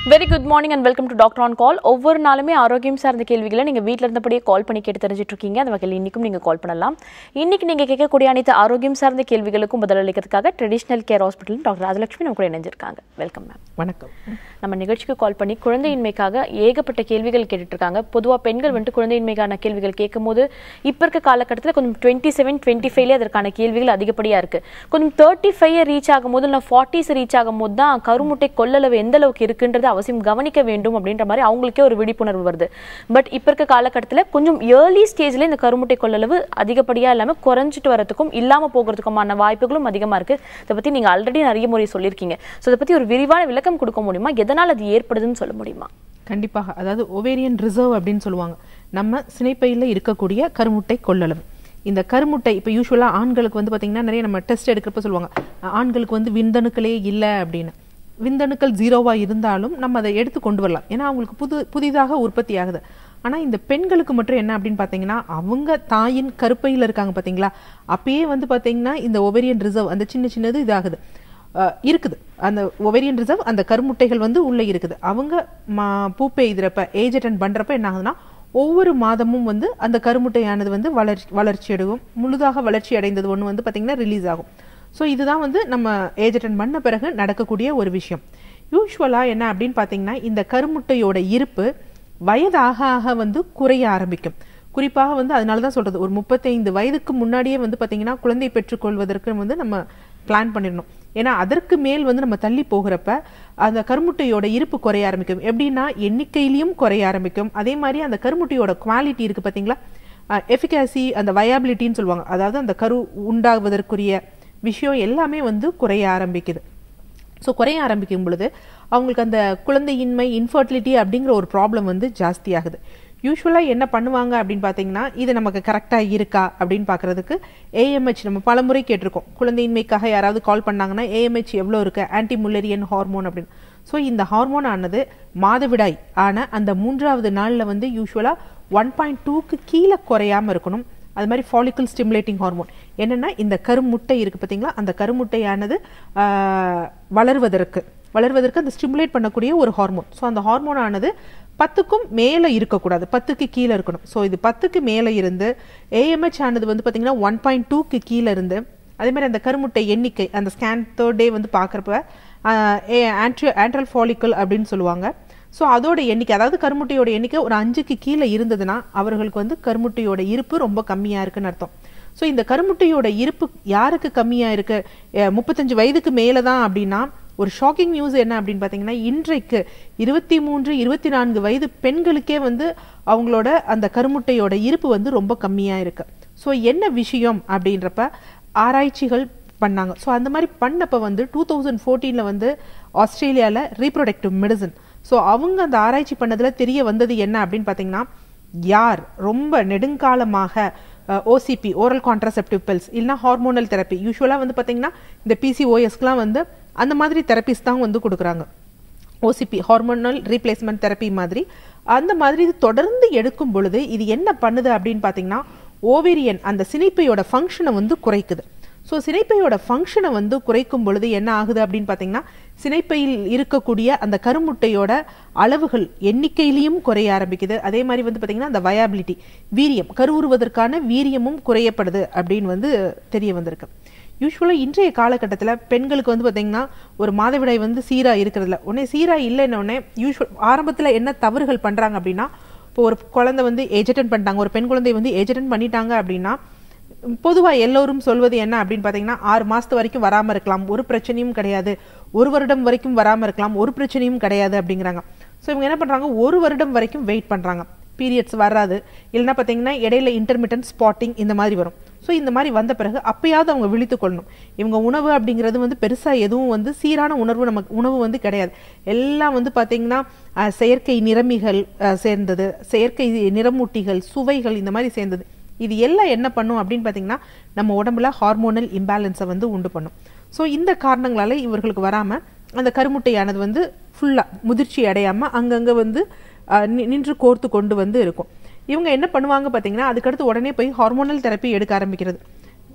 Very good morning and welcome to doctor on call ஒவ்வொரு நாளுமே ஆரோக்கியம் சார்ந்த கேள்விகளை நீங்கள் வீட்டில் இருந்தபடியே கால் பண்ணி கேட்டு தெரிஞ்சுட்டு இருக்கீங்க அந்த வகையில் இன்றைக்கும் நீங்கள் கால் பண்ணலாம் இன்னைக்கு நீங்கள் கேட்கக்கூடிய அனைத்து ஆரோக்கியம் சார்ந்த கேள்விகளுக்கும் பதிலளிக்கிறதுக்காக traditional care hospital doctor Rajalakshmi நம்ம கூட இணைஞ்சிருக்காங்க வெல்கம் மேம் வணக்கம் நம்ம நிகழ்ச்சிக்கு கால் பண்ணி குழந்தையின்மைக்காக ஏகப்பட்ட கேள்விகள் கேட்டுட்டு இருக்காங்க பொதுவாக பெண்கள் வந்துட்டு குழந்தையின்மைக்கான கேள்விகள் கேட்கும்போது இப்போ இருக்க காலகட்டத்தில் கொஞ்சம் டுவெண்ட்டி செவன் டுவெண்ட்டி ஃபைவ்லேயே அதற்கான கேள்விகள் அதிகப்படியாக இருக்கு கொஞ்சம் தேர்ட்டி ஃபைவ் ரீச் ஆகும்போது இல்லை ஃபார்ட்டிஸ் ரீச் ஆகும்போது தான் கருமுட்டை கொள்ளளவு எந்த அளவுக்கு இருக்குன்றது அவசியம் கவனிக்க வேண்டும் அப்படின்ற மாதிரி அவங்களுக்கே ஒரு விழிப்புணர்வு வருது பட் இப்போ இருக்க காலகட்டத்தில் கொஞ்சம் ஏர்லி ஸ்டேஜ்ல இந்த கருமுட்டை கொள்ளளவு அதிகப்படியாக இல்லாமல் குறைஞ்சிட்டு வரதுக்கும் இல்லாமல் போகிறதுக்குமான வாய்ப்புகளும் அதிகமாக இருக்கு இதை பற்றி நீங்கள் ஆல்ரெடி நிறைய முறை சொல்லியிருக்கீங்க ஸோ இதை பற்றி ஒரு விரிவான விளக்கம் கொடுக்க முடியுமா எதனால் அது ஏற்படுதுன்னு சொல்ல முடியுமா கண்டிப்பாக அதாவது ஒவேரியன் ரிசர்வ் அப்படின்னு சொல்லுவாங்க நம்ம சினைப்பையில் இருக்கக்கூடிய கருமுட்டை கொள்ளளவு இந்த கருமுட்டை இப்போ யூஸ்வலாக ஆண்களுக்கு வந்து பார்த்தீங்கன்னா நிறைய நம்ம டெஸ்ட் எடுக்கிறப்ப சொல்லுவாங்க அஹ் ஆண்களுக்கு வந்து விந்தணுக்களே இல்லை அப்படின்னு விந்தணுக்கள் ஜீரோவாக இருந்தாலும் நம்ம அதை எடுத்து கொண்டு வரலாம் ஏன்னா அவங்களுக்கு புது புதிதாக உற்பத்தி ஆகுது ஆனால் இந்த பெண்களுக்கு மட்டும் என்ன அப்படின்னு பார்த்தீங்கன்னா அவங்க தாயின் கருப்பையில் இருக்காங்க பார்த்தீங்களா அப்பயே வந்து பார்த்தீங்கன்னா இந்த ஒவேரியன் ரிசர்வ் அந்த சின்ன சின்னது இதாகுது அஹ் இருக்குது அந்த ஒவேரியன் ரிசர்வ் அந்த கருமுட்டைகள் வந்து உள்ளே இருக்குது அவங்க மா பூப்பை எய்துறப்ப ஏஜ் அட்டன் பண்ணுறப்ப என்ன ஆகுதுன்னா ஒவ்வொரு மாதமும் வந்து அந்த கருமுட்டையானது வந்து வளர்ச்சி வளர்ச்சி அடையும் முழுதாக வளர்ச்சி அடைந்தது ஒன்று வந்து பார்த்திங்கன்னா ரிலீஸ் ஆகும் ஸோ இதுதான் வந்து நம்ம ஏஜ் அட்டன் பண்ண பிறகு நடக்கக்கூடிய ஒரு விஷயம் யூஸ்வலாக என்ன அப்படின்னு பார்த்தீங்கன்னா இந்த கருமுட்டையோட இருப்பு வயதாக ஆக வந்து குறைய ஆரம்பிக்கும் குறிப்பாக வந்து அதனால தான் சொல்றது ஒரு முப்பத்தைந்து வயதுக்கு முன்னாடியே வந்து பார்த்தீங்கன்னா குழந்தை பெற்றுக்கொள்வதற்கு வந்து நம்ம பிளான் பண்ணிடணும் ஏன்னா அதற்கு மேல் வந்து நம்ம தள்ளி போகிறப்ப அந்த கருமுட்டையோட இருப்பு குறைய ஆரம்பிக்கும் எப்படின்னா எண்ணிக்கையிலையும் குறைய ஆரம்பிக்கும் அதே மாதிரி அந்த கருமுட்டையோட குவாலிட்டி இருக்கு பார்த்தீங்களா எஃபிகாசி அந்த வயாபிலிட்டின்னு சொல்லுவாங்க அதாவது அந்த கரு உண்டாவதற்குரிய விஷயம் எல்லாமே வந்து குறைய ஆரம்பிக்குது ஸோ குறைய ஆரம்பிக்கும் பொழுது அவங்களுக்கு அந்த குழந்தையின்மை இன்ஃபர்டிலிட்டி அப்படிங்கிற ஒரு ப்ராப்ளம் வந்து ஜாஸ்தி ஆகுது யூஸ்வலாக என்ன பண்ணுவாங்க அப்படின்னு பார்த்தீங்கன்னா இது நமக்கு கரெக்டாக இருக்கா அப்படின்னு பார்க்குறதுக்கு ஏஎம்ஹெச் நம்ம பலமுறை கேட்டிருக்கோம் குழந்தையின்மைக்காக யாராவது கால் பண்ணாங்கன்னா ஏஎம்ஹெச் எவ்வளோ இருக்கு ஆன்டி முல்லரியன் ஹார்மோன் அப்படின்னு ஸோ இந்த ஹார்மோன் ஆனது மாதவிடாய் ஆன அந்த மூன்றாவது நாளில் வந்து யூஸ்வலாக ஒன் பாயிண்ட் டூக்கு கீழே குறையாமல் இருக்கணும் அது மாதிரி ஃபாலிக்கல் ஸ்டிமுலேட்டிங் ஹார்மோன் என்னன்னா இந்த கருமுட்டை இருக்கு பார்த்தீங்களா அந்த கருமுட்டையானது ஆஹ், வளர்வதற்கு வளர்வதற்கு அந்த ஸ்டிமுலேட் பண்ணக்கூடிய ஒரு ஹார்மோன் ஸோ அந்த ஹார்மோன் ஆனது பத்துக்கும் மேலே இருக்கக்கூடாது பத்துக்கு கீழே இருக்கணும் ஸோ இது பத்துக்கு மேலே இருந்து ஏஎம்ஹெச் ஆனது வந்து பார்த்தீங்கன்னா ஒன் பாயிண்ட் டூக்கு கீழே இருந்து அதே மாதிரி அந்த கருமுட்டை எண்ணிக்கை அந்த ஸ்கேன் தேர்ட் டே வந்து பார்க்குறப்ப ஆன்ட்ரி ஆன்ட்ரல் ஃபாலிக்கல் அப்படின்னு சொல்லுவாங்க ஸோ அதோட எண்ணிக்கை அதாவது கருமுட்டையோட எண்ணிக்கை ஒரு அஞ்சுக்கு கீழே இருந்ததுன்னா அவர்களுக்கு வந்து கருமுட்டையோட இருப்பு ரொம்ப கம்மியாக இருக்குன்னு அர்த்தம் ஸோ இந்த கருமுட்டையோட இருப்பு யாருக்கு கம்மியாக இருக்கு அஹ் முப்பத்தஞ்சு வயதுக்கு மேலே தான் அப்படின்னா ஒரு ஷாக்கிங் நியூஸ் என்ன அப்படின்னு பார்த்தீங்கன்னா இன்றைக்கு இருபத்தி மூன்று இருபத்தி நான்கு வயது பெண்களுக்கே வந்து அவங்களோட அந்த கருமுட்டையோட இருப்பு வந்து ரொம்ப கம்மியாக இருக்கு ஸோ என்ன விஷயம் அப்படின்றப்ப ஆராய்ச்சிகள் பண்ணாங்க ஸோ அந்த மாதிரி பண்ணப்ப வந்து டூ தௌசண்ட் ஃபோர்டீனில் வந்து ஆஸ்திரேலியாவில் ரீப்ரொடக்டிவ் மெடிசன் ஸோ அவங்க அந்த ஆராய்ச்சி பண்ணதில் தெரிய வந்தது என்ன அப்படின்னு பார்த்தீங்கன்னா யார் ரொம்ப நெடுங்காலமாக ஓசிபி ஓரல் கான்ட்ரசெப்டிவ் பில்ஸ் இல்லைனா ஹார்மோனல் தெரப்பி யூஸ்வலாக வந்து பார்த்தீங்கன்னா இந்த பிசிஓஎஸ்க்குலாம் வந்து அந்த மாதிரி தெரப்பிஸ் தான் வந்து கொடுக்குறாங்க ஓசிபி ஹார்மோனல் ரீப்ளேஸ்மெண்ட் தெரப்பி மாதிரி அந்த மாதிரி இது தொடர்ந்து எடுக்கும் பொழுது இது என்ன பண்ணுது அப்படின்னு பார்த்தீங்கன்னா ஓவேரியன் அந்த சினைப்பையோட ஃபங்க்ஷனை வந்து குறைக்குது ஸோ சினைப்பையோட ஃபங்க்ஷனை வந்து குறைக்கும் பொழுது என்ன ஆகுது அப்படின்னு பார்த்தீங்கன்னா சினைப்பையில் இருக்கக்கூடிய அந்த கருமுட்டையோட அளவுகள் எண்ணிக்கையிலையும் குறைய ஆரம்பிக்குது அதே மாதிரி வந்து பார்த்தீங்கன்னா அந்த வயாபிலிட்டி வீரியம் கருவுறுவதற்கான வீரியமும் குறையப்படுது அப்படின்னு வந்து தெரிய வந்திருக்கு யூஸ்வலாக இன்றைய காலகட்டத்தில் பெண்களுக்கு வந்து பார்த்தீங்கன்னா ஒரு மாதவிடாய் வந்து சீராக இருக்கிறதுல உடனே சீராக இல்லைன்னு உடனே யூஸ்வல் ஆரம்பத்தில் என்ன தவறுகள் பண்ணுறாங்க அப்படின்னா இப்போ ஒரு குழந்தை வந்து ஏஜ் அட்டன் பண்ணிட்டாங்க ஒரு பெண் குழந்தை வந்து ஏஜ் அட்டன் பண்ணிட்டாங்க அப்படின்னா பொதுவாக எல்லோரும் சொல்வது என்ன அப்படின்னு பார்த்தீங்கன்னா ஆறு மாதத்து வரைக்கும் வராமல் இருக்கலாம் ஒரு பிரச்சனையும் கிடையாது ஒரு வருடம் வரைக்கும் வராமல் இருக்கலாம் ஒரு பிரச்சனையும் கிடையாது அப்படிங்கிறாங்க ஸோ இவங்க என்ன பண்ணுறாங்க ஒரு வருடம் வரைக்கும் வெயிட் பண்ணுறாங்க பீரியட்ஸ் வராது இல்லைன்னா பார்த்தீங்கன்னா இடையில இன்டர்மீடியன்ட் ஸ்பாட்டிங் இந்த மாதிரி வரும் ஸோ இந்த மாதிரி வந்த பிறகு அப்பயாவது அவங்க விழித்து கொள்ளணும் இவங்க உணவு அப்படிங்கிறது வந்து பெருசாக எதுவும் வந்து சீரான உணர்வு நமக்கு உணவு வந்து கிடையாது எல்லாம் வந்து பார்த்தீங்கன்னா அஹ், செயற்கை நிறமிகள் அஹ், சேர்ந்தது செயற்கை நிறமூட்டிகள் சுவைகள் இந்த மாதிரி சேர்ந்தது இது எல்லாம் என்ன பண்ணும் அப்படின்னு பார்த்தீங்கன்னா நம்ம உடம்புல ஹார்மோனல் இம்பேலன்ஸை வந்து உண்டு பண்ணும் ஸோ இந்த காரணங்களால இவர்களுக்கு வராமல் அந்த கருமுட்டையானது வந்து ஃபுல்லாக முதிர்ச்சி அடையாமல் அங்கங்கே வந்து அஹ், நி- நின்று கோர்த்து கொண்டு வந்து இருக்கும் இவங்க என்ன பண்ணுவாங்க பார்த்தீங்கன்னா அதுக்கடுத்து உடனே போய் ஹார்மோனல் தெரப்பி எடுக்க ஆரம்பிக்கிறது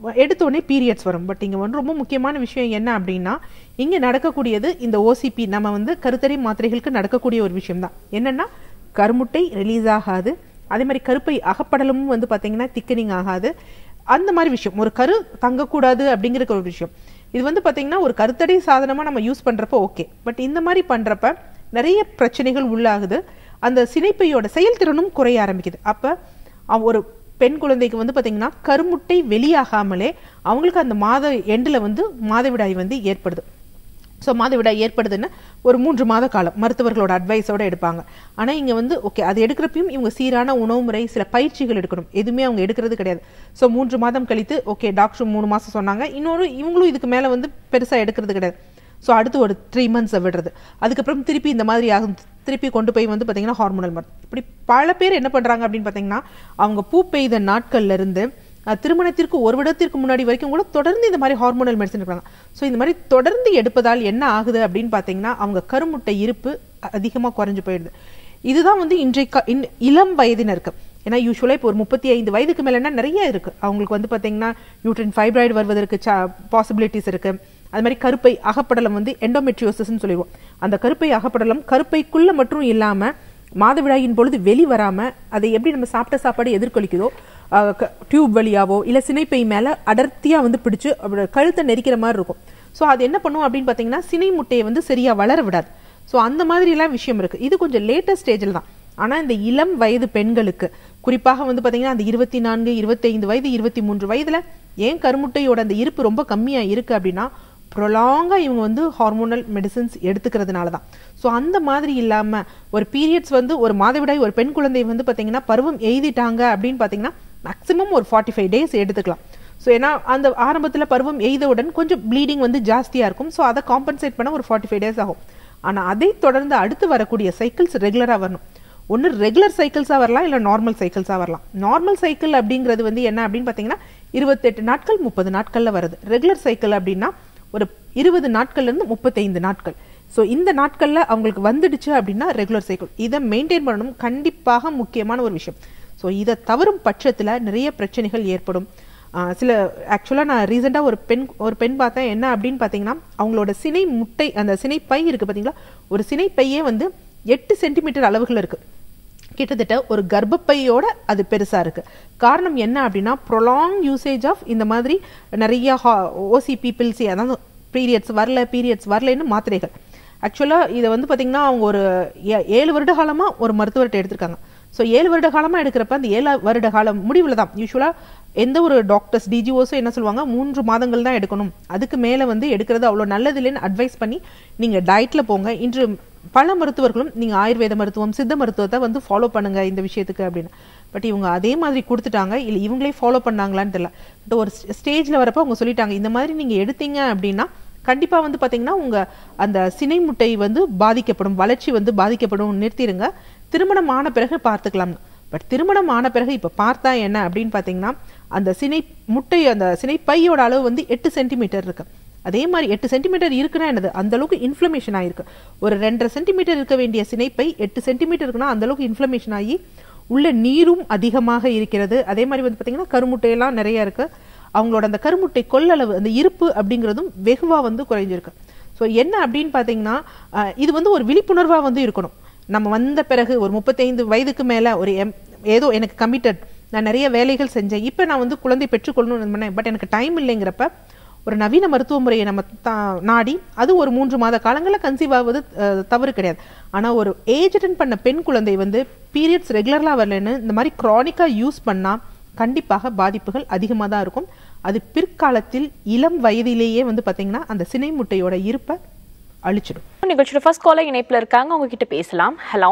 எடுத்த உடனே பீரியட்ஸ் வரும் பட் இங்கே வந்து ரொம்ப முக்கியமான விஷயம் என்ன அப்படின்னா இங்கே நடக்கக்கூடியது இந்த ஓசிபி நம்ம வந்து கருத்தடை மாத்திரைகளுக்கு நடக்கக்கூடிய ஒரு விஷயம் தான் என்னன்னா கருமுட்டை ரிலீஸ் ஆகாது அதே மாதிரி கருப்பை அகப்படலமும் வந்து பார்த்தீங்கன்னா திக்கனிங் ஆகாது அந்த மாதிரி விஷயம் ஒரு கரு தங்கக்கூடாது அப்படிங்கிற ஒரு விஷயம் இது வந்து பார்த்தீங்கன்னா ஒரு கருத்தடை சாதனமாக நம்ம யூஸ் பண்ணுறப்ப ஓகே பட் இந்த மாதிரி பண்ணுறப்ப நிறைய பிரச்சனைகள் உள்ளாகுது அந்த சினைப்பையோட செயல்திறனும் குறைய ஆரம்பிக்குது அப்போ ஒரு பெண் குழந்தைக்கு வந்து பார்த்தீங்கன்னா கருமுட்டை வெளியாகாமலே அவங்களுக்கு அந்த மாத எண்டில் வந்து மாதவிடாய் வந்து ஏற்படுது ஸோ மாதவிடாய் ஏற்படுதுன்னு ஒரு மூன்று மாத காலம் மருத்துவர்களோட அட்வைஸோட எடுப்பாங்க ஆனால் இங்கே வந்து ஓகே அது எடுக்கிறப்பையும் இவங்க சீரான உணவு முறை சில பயிற்சிகள் எடுக்கணும் எதுவுமே அவங்க எடுக்கிறது கிடையாது ஸோ மூன்று மாதம் கழித்து ஓகே டாக்டர் மூணு மாதம் சொன்னாங்க இன்னொரு இவங்களும் இதுக்கு மேலே வந்து பெருசாக எடுக்கிறது கிடையாது ஸோ அடுத்து ஒரு த்ரீ மந்த்ஸை விடுறது அதுக்கப்புறம் திருப்பி இந்த மாதிரி ஆகும் திருப்பி கொண்டு போய் வந்து பார்த்தீங்கன்னா ஹார்மோனல் மருந்து இப்படி பல பேர் என்ன பண்ணுறாங்க அப்படின்னு பார்த்தீங்கன்னா அவங்க பூ பெய்த நாட்கள்ல இருந்து அஹ், திருமணத்திற்கு ஒரு வருடத்திற்கு முன்னாடி வரைக்கும் கூட தொடர்ந்து இந்த மாதிரி ஹார்மோனல் மெடிசன் எடுக்கிறாங்க ஸோ இந்த மாதிரி தொடர்ந்து எடுப்பதால் என்ன ஆகுது அப்படின்னு பார்த்தீங்கன்னா அவங்க கருமுட்டை இருப்பு அதிகமாக குறைஞ்சு போயிடுது இதுதான் வந்து இன்றைக்கு இன் இளம் வயதினருக்கு ஏன்னா யூஸ்வலாக இப்போ ஒரு முப்பத்தி ஐந்து வயதுக்கு மேலேனா நிறைய இருக்கு அவங்களுக்கு வந்து பார்த்தீங்கன்னா யூட்ரின் ஃபைப்ராய்டு வருவதற்கு பாசிபிலிட்டிஸ் இருக்கு அது மாதிரி கருப்பை அகப்படலம் வந்து எண்டோமெட்ரியோசிஸ்ன்னு சொல்லிடுவோம் அந்த கருப்பை அகப்படலம் கருப்பைக்குள்ள மட்டும் இல்லாம மாதவிடாயின் பொழுது வெளி வராம அதை எப்படி நம்ம சாப்பிட்ட சாப்பாடு எதிர்கொலிக்குதோ டியூப் வழியாவோ இல்ல சினைப்பை மேல அடர்த்தியா வந்து பிடிச்சு அப்படி கழுத்தை நெரிக்கிற மாதிரி இருக்கும் ஸோ அது என்ன பண்ணும் அப்படின்னு பார்த்தீங்கன்னா சினை முட்டையை வந்து சரியா வளர விடாது ஸோ அந்த மாதிரிலாம் விஷயம் இருக்கு இது கொஞ்சம் லேட்டஸ்ட் ஸ்டேஜில் தான் ஆனா இந்த இளம் வயது பெண்களுக்கு குறிப்பாக வந்து பாத்தீங்கன்னா அந்த இருபத்தி நான்கு இருபத்தைந்து வயது இருபத்தி மூன்று வயதுல ஏன் கருமுட்டையோட அந்த இருப்பு ரொம்ப கம்மியா இருக்கு அப்படின்னா ப்ரொலாங்கா இவங்க வந்து ஹார்மோனல் மெடிசின்ஸ் எடுத்துக்கிறதுனால தான் ஸோ அந்த மாதிரி இல்லாம ஒரு பீரியட்ஸ் வந்து ஒரு மாதவிடாய் ஒரு பெண் குழந்தை வந்து பாத்தீங்கன்னா பருவம் எய்திட்டாங்க அப்படின்னு பாத்தீங்கன்னா மேக்ஸிமம் ஒரு ஃபார்ட்டி ஃபைவ் டேஸ் எடுத்துக்கலாம் ஸோ ஏன்னா அந்த ஆரம்பத்தில் பருவம் எய்தவுடன் கொஞ்சம் ப்ளீடிங் வந்து ஜாஸ்தியாக இருக்கும் ஸோ அதை காம்பன்சேட் பண்ண ஒரு ஃபார்ட்டி ஃபைவ் டேஸ் ஆகும் ஆனால் அதை தொடர்ந்து அடுத்து வரக்கூடிய சைக்கிள்ஸ் ரெகுலராக வரணும் ஒன்று ரெகுலர் சைக்கிள்ஸாக வரலாம் இல்லை நார்மல் சைக்கிள்ஸாக வரலாம் நார்மல் சைக்கிள் அப்படிங்கிறது வந்து என்ன அப்படின்னு பார்த்தீங்கன்னா இருபத்தெட்டு நாட்கள் முப்பது நாட்களில் வருது ரெகுலர் சைக்கிள் அப்படின்னா ஒரு இருபது நாட்கள்லேருந்து முப்பத்தைந்து நாட்கள் ஸோ இந்த நாட்களில் அவங்களுக்கு வந்துடுச்சு அப்படின்னா ரெகுலர் சைக்கிள் இதை மெயின்டைன் பண்ணணும் கண்டிப்பாக முக்கியமான ஒரு விஷயம் ஸோ இதை தவறும் பட்சத்தில் நிறைய பிரச்சனைகள் ஏற்படும் ஆஹ் சில ஆக்சுவலாக நான் ரீசெண்டாக ஒரு பெண் ஒரு பெண் பார்த்தேன் என்ன அப்படின்னு பார்த்தீங்கன்னா அவங்களோட சினை முட்டை அந்த சினை பை இருக்குது பார்த்தீங்களா ஒரு சினை பையே வந்து எட்டு சென்டிமீட்டர் அளவுகள் இருக்கு கிட்டத்தட்ட ஒரு கர்ப்பப்பையோட அது பெருசா இருக்கு காரணம் என்ன அப்படின்னா ப்ரொலாங் யூசேஜ் ஆஃப் இந்த மாதிரி நிறைய ஓசி பீப்பிள்சி அதாவது பீரியட்ஸ் வரல பீரியட்ஸ் வரலன்னு மாத்திரைகள் ஆக்சுவலாக இதை வந்து பார்த்தீங்கன்னா அவங்க ஒரு ஏ- ஏழு வருட காலமா ஒரு மருத்துவர்கிட்ட எடுத்திருக்காங்க ஸோ ஏழு வருட காலமா எடுக்கிறப்ப அந்த ஏழு வருட காலம் முடிவில் தான் யூஸ்வலாக எந்த ஒரு டாக்டர்ஸ் டிஜிஓஸும் என்ன சொல்லுவாங்க மூன்று மாதங்கள் தான் எடுக்கணும் அதுக்கு மேலே வந்து எடுக்கிறது அவ்வளோ நல்லது இல்லைன்னு அட்வைஸ் பண்ணி நீங்கள் டயட்டில் போங்க இன்று பல மருத்துவர்களும் நீங்கள் ஆயுர்வேத மருத்துவம் சித்த மருத்துவத்தை வந்து ஃபாலோ பண்ணுங்க இந்த விஷயத்துக்கு அப்படின்னு பட் இவங்க அதே மாதிரி கொடுத்துட்டாங்க இல்லை இவங்களே ஃபாலோ பண்ணாங்களான்னு தெரியல பட் ஒரு ஸ்டேஜில் வரப்போ அவங்க சொல்லிட்டாங்க இந்த மாதிரி நீங்கள் எடுத்தீங்க அப்படின்னா கண்டிப்பா வந்து பாத்தீங்கன்னா உங்க அந்த சினை முட்டை வந்து பாதிக்கப்படும் வளர்ச்சி வந்து பாதிக்கப்படும் நிறுத்திடுங்க திருமணம் ஆன பிறகு பார்த்துக்கலாம் பட் திருமணம் ஆன பிறகு இப்ப பார்த்தா என்ன அப்படின்னு பாத்தீங்கன்னா அந்த சினை முட்டை அந்த சினை பையோட அளவு வந்து எட்டு சென்டிமீட்டர் இருக்கு அதே மாதிரி எட்டு சென்டிமீட்டர் இருக்குன்னா என்னது அந்த அளவுக்கு இன்ஃப்ளமேஷன் ஆயிருக்கு ஒரு ரெண்டரை சென்டிமீட்டர் இருக்க வேண்டிய சினைப்பை எட்டு சென்டிமீட்டர் இருக்குன்னா அந்த அளவுக்கு இன்ஃப்ளமேஷன் ஆகி உள்ள நீரும் அதிகமாக இருக்கிறது அதே மாதிரி வந்து பாத்தீங்கன்னா கருமுட்டையெல்லாம் நிறைய இருக்கு அவங்களோட அந்த கருமுட்டை கொள்ளளவு அந்த இருப்பு அப்படிங்கிறதும் வெகுவா வந்து குறைஞ்சிருக்கு ஸோ என்ன அப்படின்னு பார்த்தீங்கன்னா அஹ், இது வந்து ஒரு விழிப்புணர்வா வந்து இருக்கணும் நம்ம வந்த பிறகு ஒரு முப்பத்தைந்து வயதுக்கு மேல ஒரு எம் ஏதோ எனக்கு கமிட்டட் நான் நிறைய வேலைகள் செஞ்சேன் இப்போ நான் வந்து குழந்தை பெற்றுக்கொள்ளணும்னு பண்ணேன் பட் எனக்கு டைம் இல்லைங்கிறப்ப ஒரு நவீன மருத்துவ முறையை நம்ம தா- நாடி அது ஒரு மூன்று மாத காலங்களில் கன்சீவ் ஆவது அஹ், தவறு கிடையாது ஆனா ஒரு ஏஜ் அட்டன் பண்ண பெண் குழந்தை வந்து பீரியட்ஸ் ரெகுலராக வரலன்னு இந்த மாதிரி க்ரானிக்கா யூஸ் பண்ணா கண்டிப்பாக பாதிப்புகள் அதிகமாக தான் இருக்கும் அது பிற்காலத்தில் இளம் வயதிலேயே வந்து பாத்தீங்கன்னா அந்த சினை முட்டையோட இருப்பை அழிச்சிடும் நிகழ்ச்சியோட ஃபர்ஸ்ட் காலர் இணைப்புல இருக்காங்க அவங்க கிட்ட பேசலாம் ஹலோ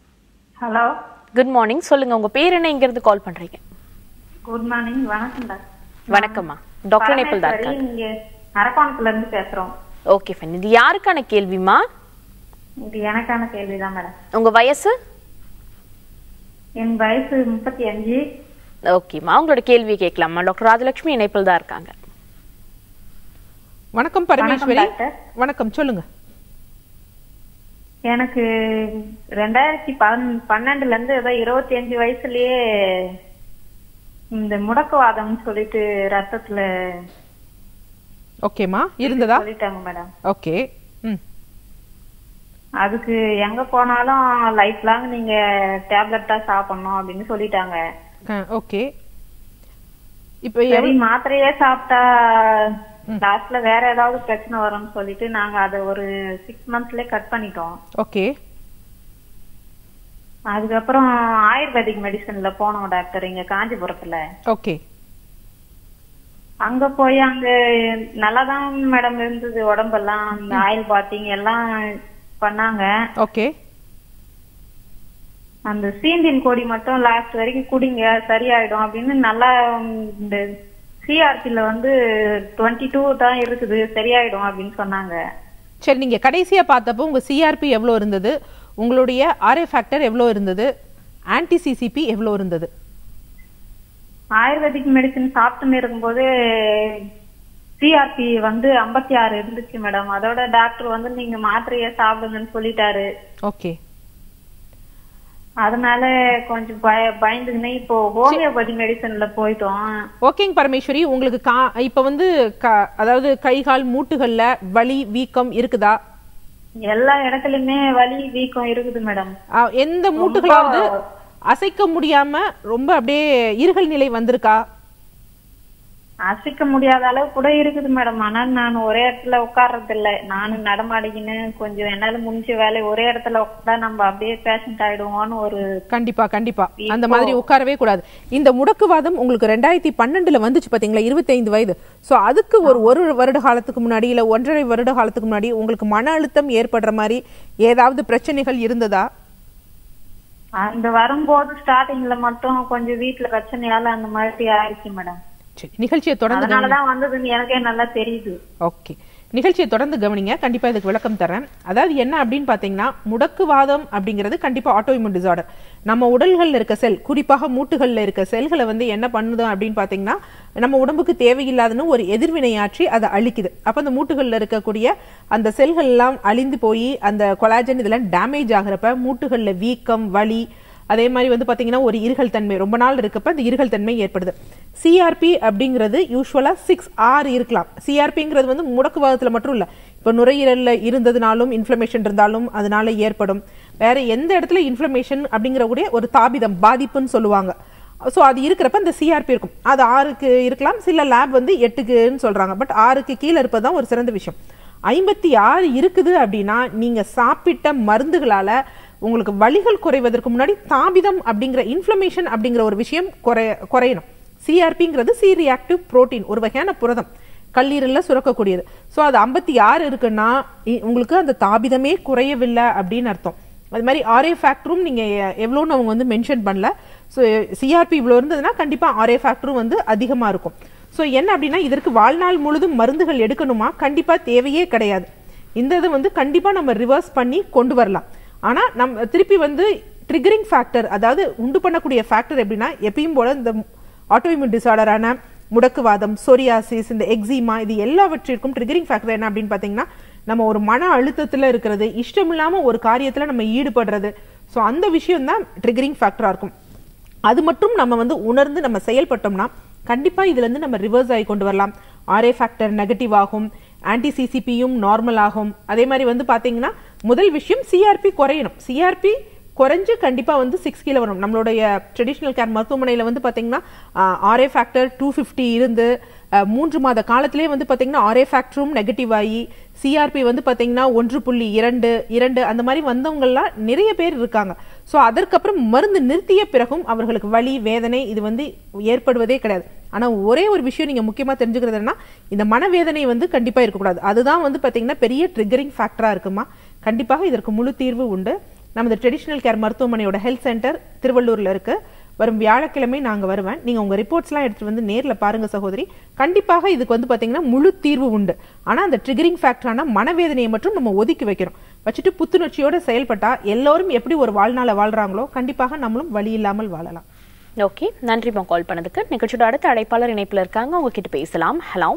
ஹலோ குட் மார்னிங் சொல்லுங்க உங்க பேர் என்ன இங்க இருந்து கால் பண்றீங்க குட் மார்னிங் வணக்கம் டாக்டர் வணக்கம்மா டாக்டர் இணைப்பில் தான் பரமேஸ்வரி, இருக்காங்க இங்க அரக்கோணத்துல இருந்து பேசுறோம் ஓகே ஃபைன் இது யாருக்கான கேள்விமா இது எனக்கான கேள்விதான் மேடம் உங்க வயசு என் வயசு முப்பத்தி அஞ்சு ஓகேம்மா உங்களோட கேள்வியை கேட்கலாமா டாக்டர் ராஜலட்சுமி இணைப்பில் தான் இருக்காங்க வணக்கம் பரமேஸ்வரி டாக்டர். வணக்கம் சொல்லுங்க எனக்கு ரெண்டாயிரத்தி பன் பன்னெண்டுல இருந்து ஏதோ இருபத்தி அஞ்சு வயசுலயே இந்த முடக்குவாதம்னு சொல்லிட்டு ரத்தத்துல ஓகேம்மா இருந்ததா சொல்லிட்டாங்க மேடம் ஓகே ம் அதுக்கு எங்க போனாலும் லைஃப் லாங் நீங்க டேப்லெட் தான் சாப்பிடணும் அப்படின்னு சொல்லிட்டாங்க ஓகே இப்போ சரி மாத்திரையே சாப்பிட்டா லாஸ்ட்ல வேற ஏதாவது பிரச்சனை வரும்னு சொல்லிட்டு நாங்க அதை ஒரு சிக்ஸ் மந்த்ஸ்லயே கட் பண்ணிட்டோம் ஓகே அதுக்கப்புறம் ஆயுர்வேதிக் மெடிசன்ல போனோம் டாக்டர் இங்க காஞ்சிபுரத்துல ஓகே அங்க போய் அங்க நல்லாதான் மேடம் இருந்தது உடம்பெல்லாம் அந்த ஆயில் பாத்திங் எல்லாம் பண்ணாங்க ஓகே அந்த சீந்தின் கொடி மட்டும் லாஸ்ட் வரைக்கும் குடிங்க சரியாயிடும் அப்படின்னு நல்லா உம், இந்த சிஆர்பில வந்து டுவெண்ட்டி டூ தான் இருக்குது சரியாயிடும் அப்படின்னு சொன்னாங்க சரி நீங்க கடைசியா பார்த்தப்போ உங்க சிஆர்பி எவ்வளோ இருந்தது உங்களுடைய ஆர்ஏ ஃபேக்டர் எவ்வளோ இருந்தது ஆன்டி சிசிபி எவ்வளோ இருந்தது ஆயுர்வேதிக் மெடிசின் சாப்பிட்டுன்னு இருக்கும்போது சிஆர்பி வந்து ஐம்பத்தி ஆறு இருந்துச்சு மேடம் அதோட டாக்டர் வந்து நீங்க மாத்திரையே சாப்பிடுங்கன்னு சொல்லிட்டாரு ஓகே அதனால கொஞ்சம் பய பயந்துக்கினே இப்போ ஹோமியோபதி மெடிசன்ல போயிட்டோம் ஓகேங்க பரமேஸ்வரி உங்களுக்கு கா இப்போ வந்து க அதாவது கை கால் மூட்டுகள்ல வலி வீக்கம் இருக்குதா எல்லா இடத்துலயுமே வலி வீக்கம் இருக்குது மேடம் ஆ, எந்த மூட்டுகளாவது அசைக்க முடியாம ரொம்ப அப்படியே இருகல் நிலை வந்திருக்கா அசைக்க முடியாத அளவு கூட இருக்குது மேடம் ஆனா நான் ஒரே இடத்துல உட்கார்றது இல்ல நானும் நடமாடிக்கின்னு கொஞ்சம் என்னால முடிஞ்ச வேலை ஒரே இடத்துல உட்காந்தா நம்ம அப்படியே பேஷண்ட் ஆயிடுவோம்னு ஒரு கண்டிப்பா கண்டிப்பா அந்த மாதிரி உட்காரவே கூடாது இந்த முடக்குவாதம் உங்களுக்கு ரெண்டாயிரத்தி பன்னெண்டுல வந்துச்சு பாத்தீங்களா இருபத்தைந்து வயது சோ அதுக்கு ஒரு ஒரு வருட காலத்துக்கு முன்னாடி இல்ல ஒன்றரை வருட காலத்துக்கு முன்னாடி உங்களுக்கு மன அழுத்தம் ஏற்படுற மாதிரி ஏதாவது பிரச்சனைகள் இருந்ததா அந்த வரும்போது ஸ்டார்டிங்ல மட்டும் கொஞ்சம் வீட்டுல பிரச்சனையால அந்த மாதிரி ஆயிடுச்சு மேடம் சரி நிகழ்ச்சியை தொடர்ந்து அதனாலதான் வந்ததுன்னு எனக்கே நல்லா தெரியுது ஓகே நிகழ்ச்சியை தொடர்ந்து கவனிங்க கண்டிப்பா இதுக்கு விளக்கம் தரேன் அதாவது என்ன அப்படின்னு பாத்தீங்கன்னா முடக்குவாதம் அப்படிங்கிறது கண்டிப்பா ஆட்டோஇம்யூன் டிசார்டர் நம்ம உடல்கள்ல இருக்க செல் குறிப்பாக மூட்டுகள்ல இருக்க செல்களை வந்து என்ன பண்ணுது அப்படின்னு பாத்தீங்கன்னா நம்ம உடம்புக்கு தேவையில்லாதன்னு ஒரு எதிர்வினையாற்றி அதை அழிக்குது அப்ப அந்த மூட்டுகள்ல இருக்கக்கூடிய அந்த செல்கள் எல்லாம் அழிந்து போய் அந்த கொலாஜன் இதெல்லாம் டேமேஜ் ஆகிறப்ப மூட்டுகள்ல வீக்கம் வலி அதே மாதிரி வந்து பாத்தீங்கன்னா ஒரு இருகல் தன்மை ரொம்ப நாள் இருக்கப்ப அந்த இருகல் தன்மை ஏற்படுது சிஆர்பி அப்படிங்கிறது யூஸ்வலா சிக்ஸ் ஆர் இருக்கலாம் சிஆர்பிங்கிறது வந்து முடக்குவாதத்துல மட்டும் இல்ல இப்போ நுரையீரல்ல இருந்ததுனாலும் இன்ஃப்ளமேஷன் இருந்தாலும் அதனால ஏற்படும் வேற எந்த இடத்துல இன்ஃப்ளமேஷன் அப்படிங்கிற கூடிய ஒரு தாபிதம் பாதிப்புன்னு சொல்லுவாங்க ஸோ அது இருக்கிறப்ப இந்த சிஆர்பி இருக்கும் அது ஆறுக்கு இருக்கலாம் சில லேப் வந்து எட்டுக்குன்னு சொல்றாங்க பட் ஆறுக்கு கீழே இருப்பது தான் ஒரு சிறந்த விஷயம் ஐம்பத்தி ஆறு இருக்குது அப்படின்னா நீங்க சாப்பிட்ட மருந்துகளால உங்களுக்கு வலிகள் குறைவதற்கு முன்னாடி தாபிதம் அப்படிங்கிற இன்ஃப்ளமேஷன் அப்படிங்கிற ஒரு விஷயம் குறை குறையணும் சிஆர்பிங்கிறது சி ரியாக்டிவ் புரோட்டீன் ஒரு வகையான புரதம் கல்லீரல்ல சுரக்கக்கூடியது ஸோ அது ஐம்பத்தி ஆறு இருக்குன்னா இ- உங்களுக்கு அந்த தாபிதமே குறையவில்லை அப்படின்னு அர்த்தம் அது மாதிரி ஆர்ஏ ஃபேக்டரும் நீங்க எ- எவ்வளோன்னு அவங்க வந்து மென்ஷன் பண்ணல ஸோ சிஆர்பி இவ்வளோ இருந்ததுன்னா கண்டிப்பா ஆர்ஏ ஃபேக்டரும் வந்து அதிகமா இருக்கும் ஸோ என்ன அப்படின்னா இதற்கு வாழ்நாள் முழுதும் மருந்துகள் எடுக்கணுமா கண்டிப்பா தேவையே கிடையாது இந்த இது வந்து கண்டிப்பா நம்ம ரிவர்ஸ் பண்ணி கொண்டு வரலாம் ஆனா நம்ம திருப்பி வந்து ட்ரிகரிங் ஃபேக்டர் அதாவது உண்டு பண்ணக்கூடிய ஃபேக்டர் எப்படின்னா எப்பயும் போல இந்த ஆட்டோஇம்யூன் டிசார்டரான முடக்குவாதம் சொரியாசிஸ் இந்த எக்ஸிமா இது எல்லாவற்றிற்கும் ட்ரிகரிங் ஃபேக்டர் என்ன அப்படின்னு பார்த்தீங்கன்னா நம்ம ஒரு மன அழுத்தத்துல இருக்கிறது இஷ்டம் இல்லாம ஒரு காரியத்துல நம்ம ஈடுபடுறது ஸோ அந்த விஷயம் தான் ட்ரிகரிங் ஃபேக்டரா இருக்கும் அது மட்டும் நம்ம வந்து உணர்ந்து நம்ம செயல்பட்டோம்னா கண்டிப்பா இதுல இருந்து நம்ம ரிவர்ஸ் ஆகி கொண்டு வரலாம் ஆர்ஏ ஃபேக்டர் நெகட்டிவ் ஆகும் ஆன்டி சிசிபியும் நார்மல் ஆகும் அதே மாதிரி வந்து பாத்தீங்கன்னா முதல் விஷயம் சிஆர்பி குறையணும் சிஆர்பி குறைஞ்சு கண்டிப்பா வந்து சிக்ஸ் கீழே வரும் நம்மளுடைய ட்ரெடிஷ்னல் கேர் மருத்துவமனையில வந்து பாத்தீங்கன்னா ஆர்ஏ ஃபேக்டர் டூ ஃபிஃப்டி இருந்து அஹ், மூன்று மாத காலத்திலே வந்து பாத்தீங்கன்னா ஆர்ஏ ஃபேக்டரும் நெகட்டிவ் ஆகி சிஆர்பி வந்து பாத்தீங்கன்னா ஒன்று புள்ளி இரண்டு இரண்டு அந்த மாதிரி வந்தவங்கலாம் நிறைய பேர் இருக்காங்க ஸோ அதற்கப்புறம் மருந்து நிறுத்திய பிறகும் அவர்களுக்கு வலி வேதனை இது வந்து ஏற்படுவதே கிடையாது ஆனா ஒரே ஒரு விஷயம் நீங்க முக்கியமா தெரிஞ்சுக்கிறது என்னன்னா இந்த மனவேதனை வந்து கண்டிப்பா இருக்கக்கூடாது அதுதான் வந்து பாத்தீங்கன்னா பெரிய ட்ரிகரிங் ஃபேக்டரா இருக்குமா கண்டிப்பாக இதற்கு முழு தீர்வு உண்டு நமது ட்ரெடிஷ்னல் கேர் மருத்துவமனையோட ஹெல்த் சென்டர் திருவள்ளூர்ல இருக்கு வரும் வியாழக்கிழமை நாங்க வருவேன் நீங்க உங்க ரிப்போர்ட்ஸ்லாம் எடுத்துட்டு வந்து நேர்ல பாருங்க சகோதரி கண்டிப்பாக இதுக்கு வந்து பாத்தீங்கன்னா முழு தீர்வு உண்டு ஆனா அந்த ட்ரிகரிங் ஃபேக்டரான மனவேதனையை மட்டும் நம்ம ஒதுக்கி வைக்கிறோம் வச்சுட்டு புத்துணர்ச்சியோட செயல்பட்டா எல்லோரும் எப்படி ஒரு வாழ்நாளை வாழ்றாங்களோ கண்டிப்பாக நம்மளும் வழி இல்லாமல் வாழலாம் ஓகே நன்றிமா கால் பண்ணதுக்கு நிகழ்ச்சியோட அடுத்த அழைப்பாளர் இணைப்புல இருக்காங்க உங்ககிட்ட பேசலாம் ஹலோ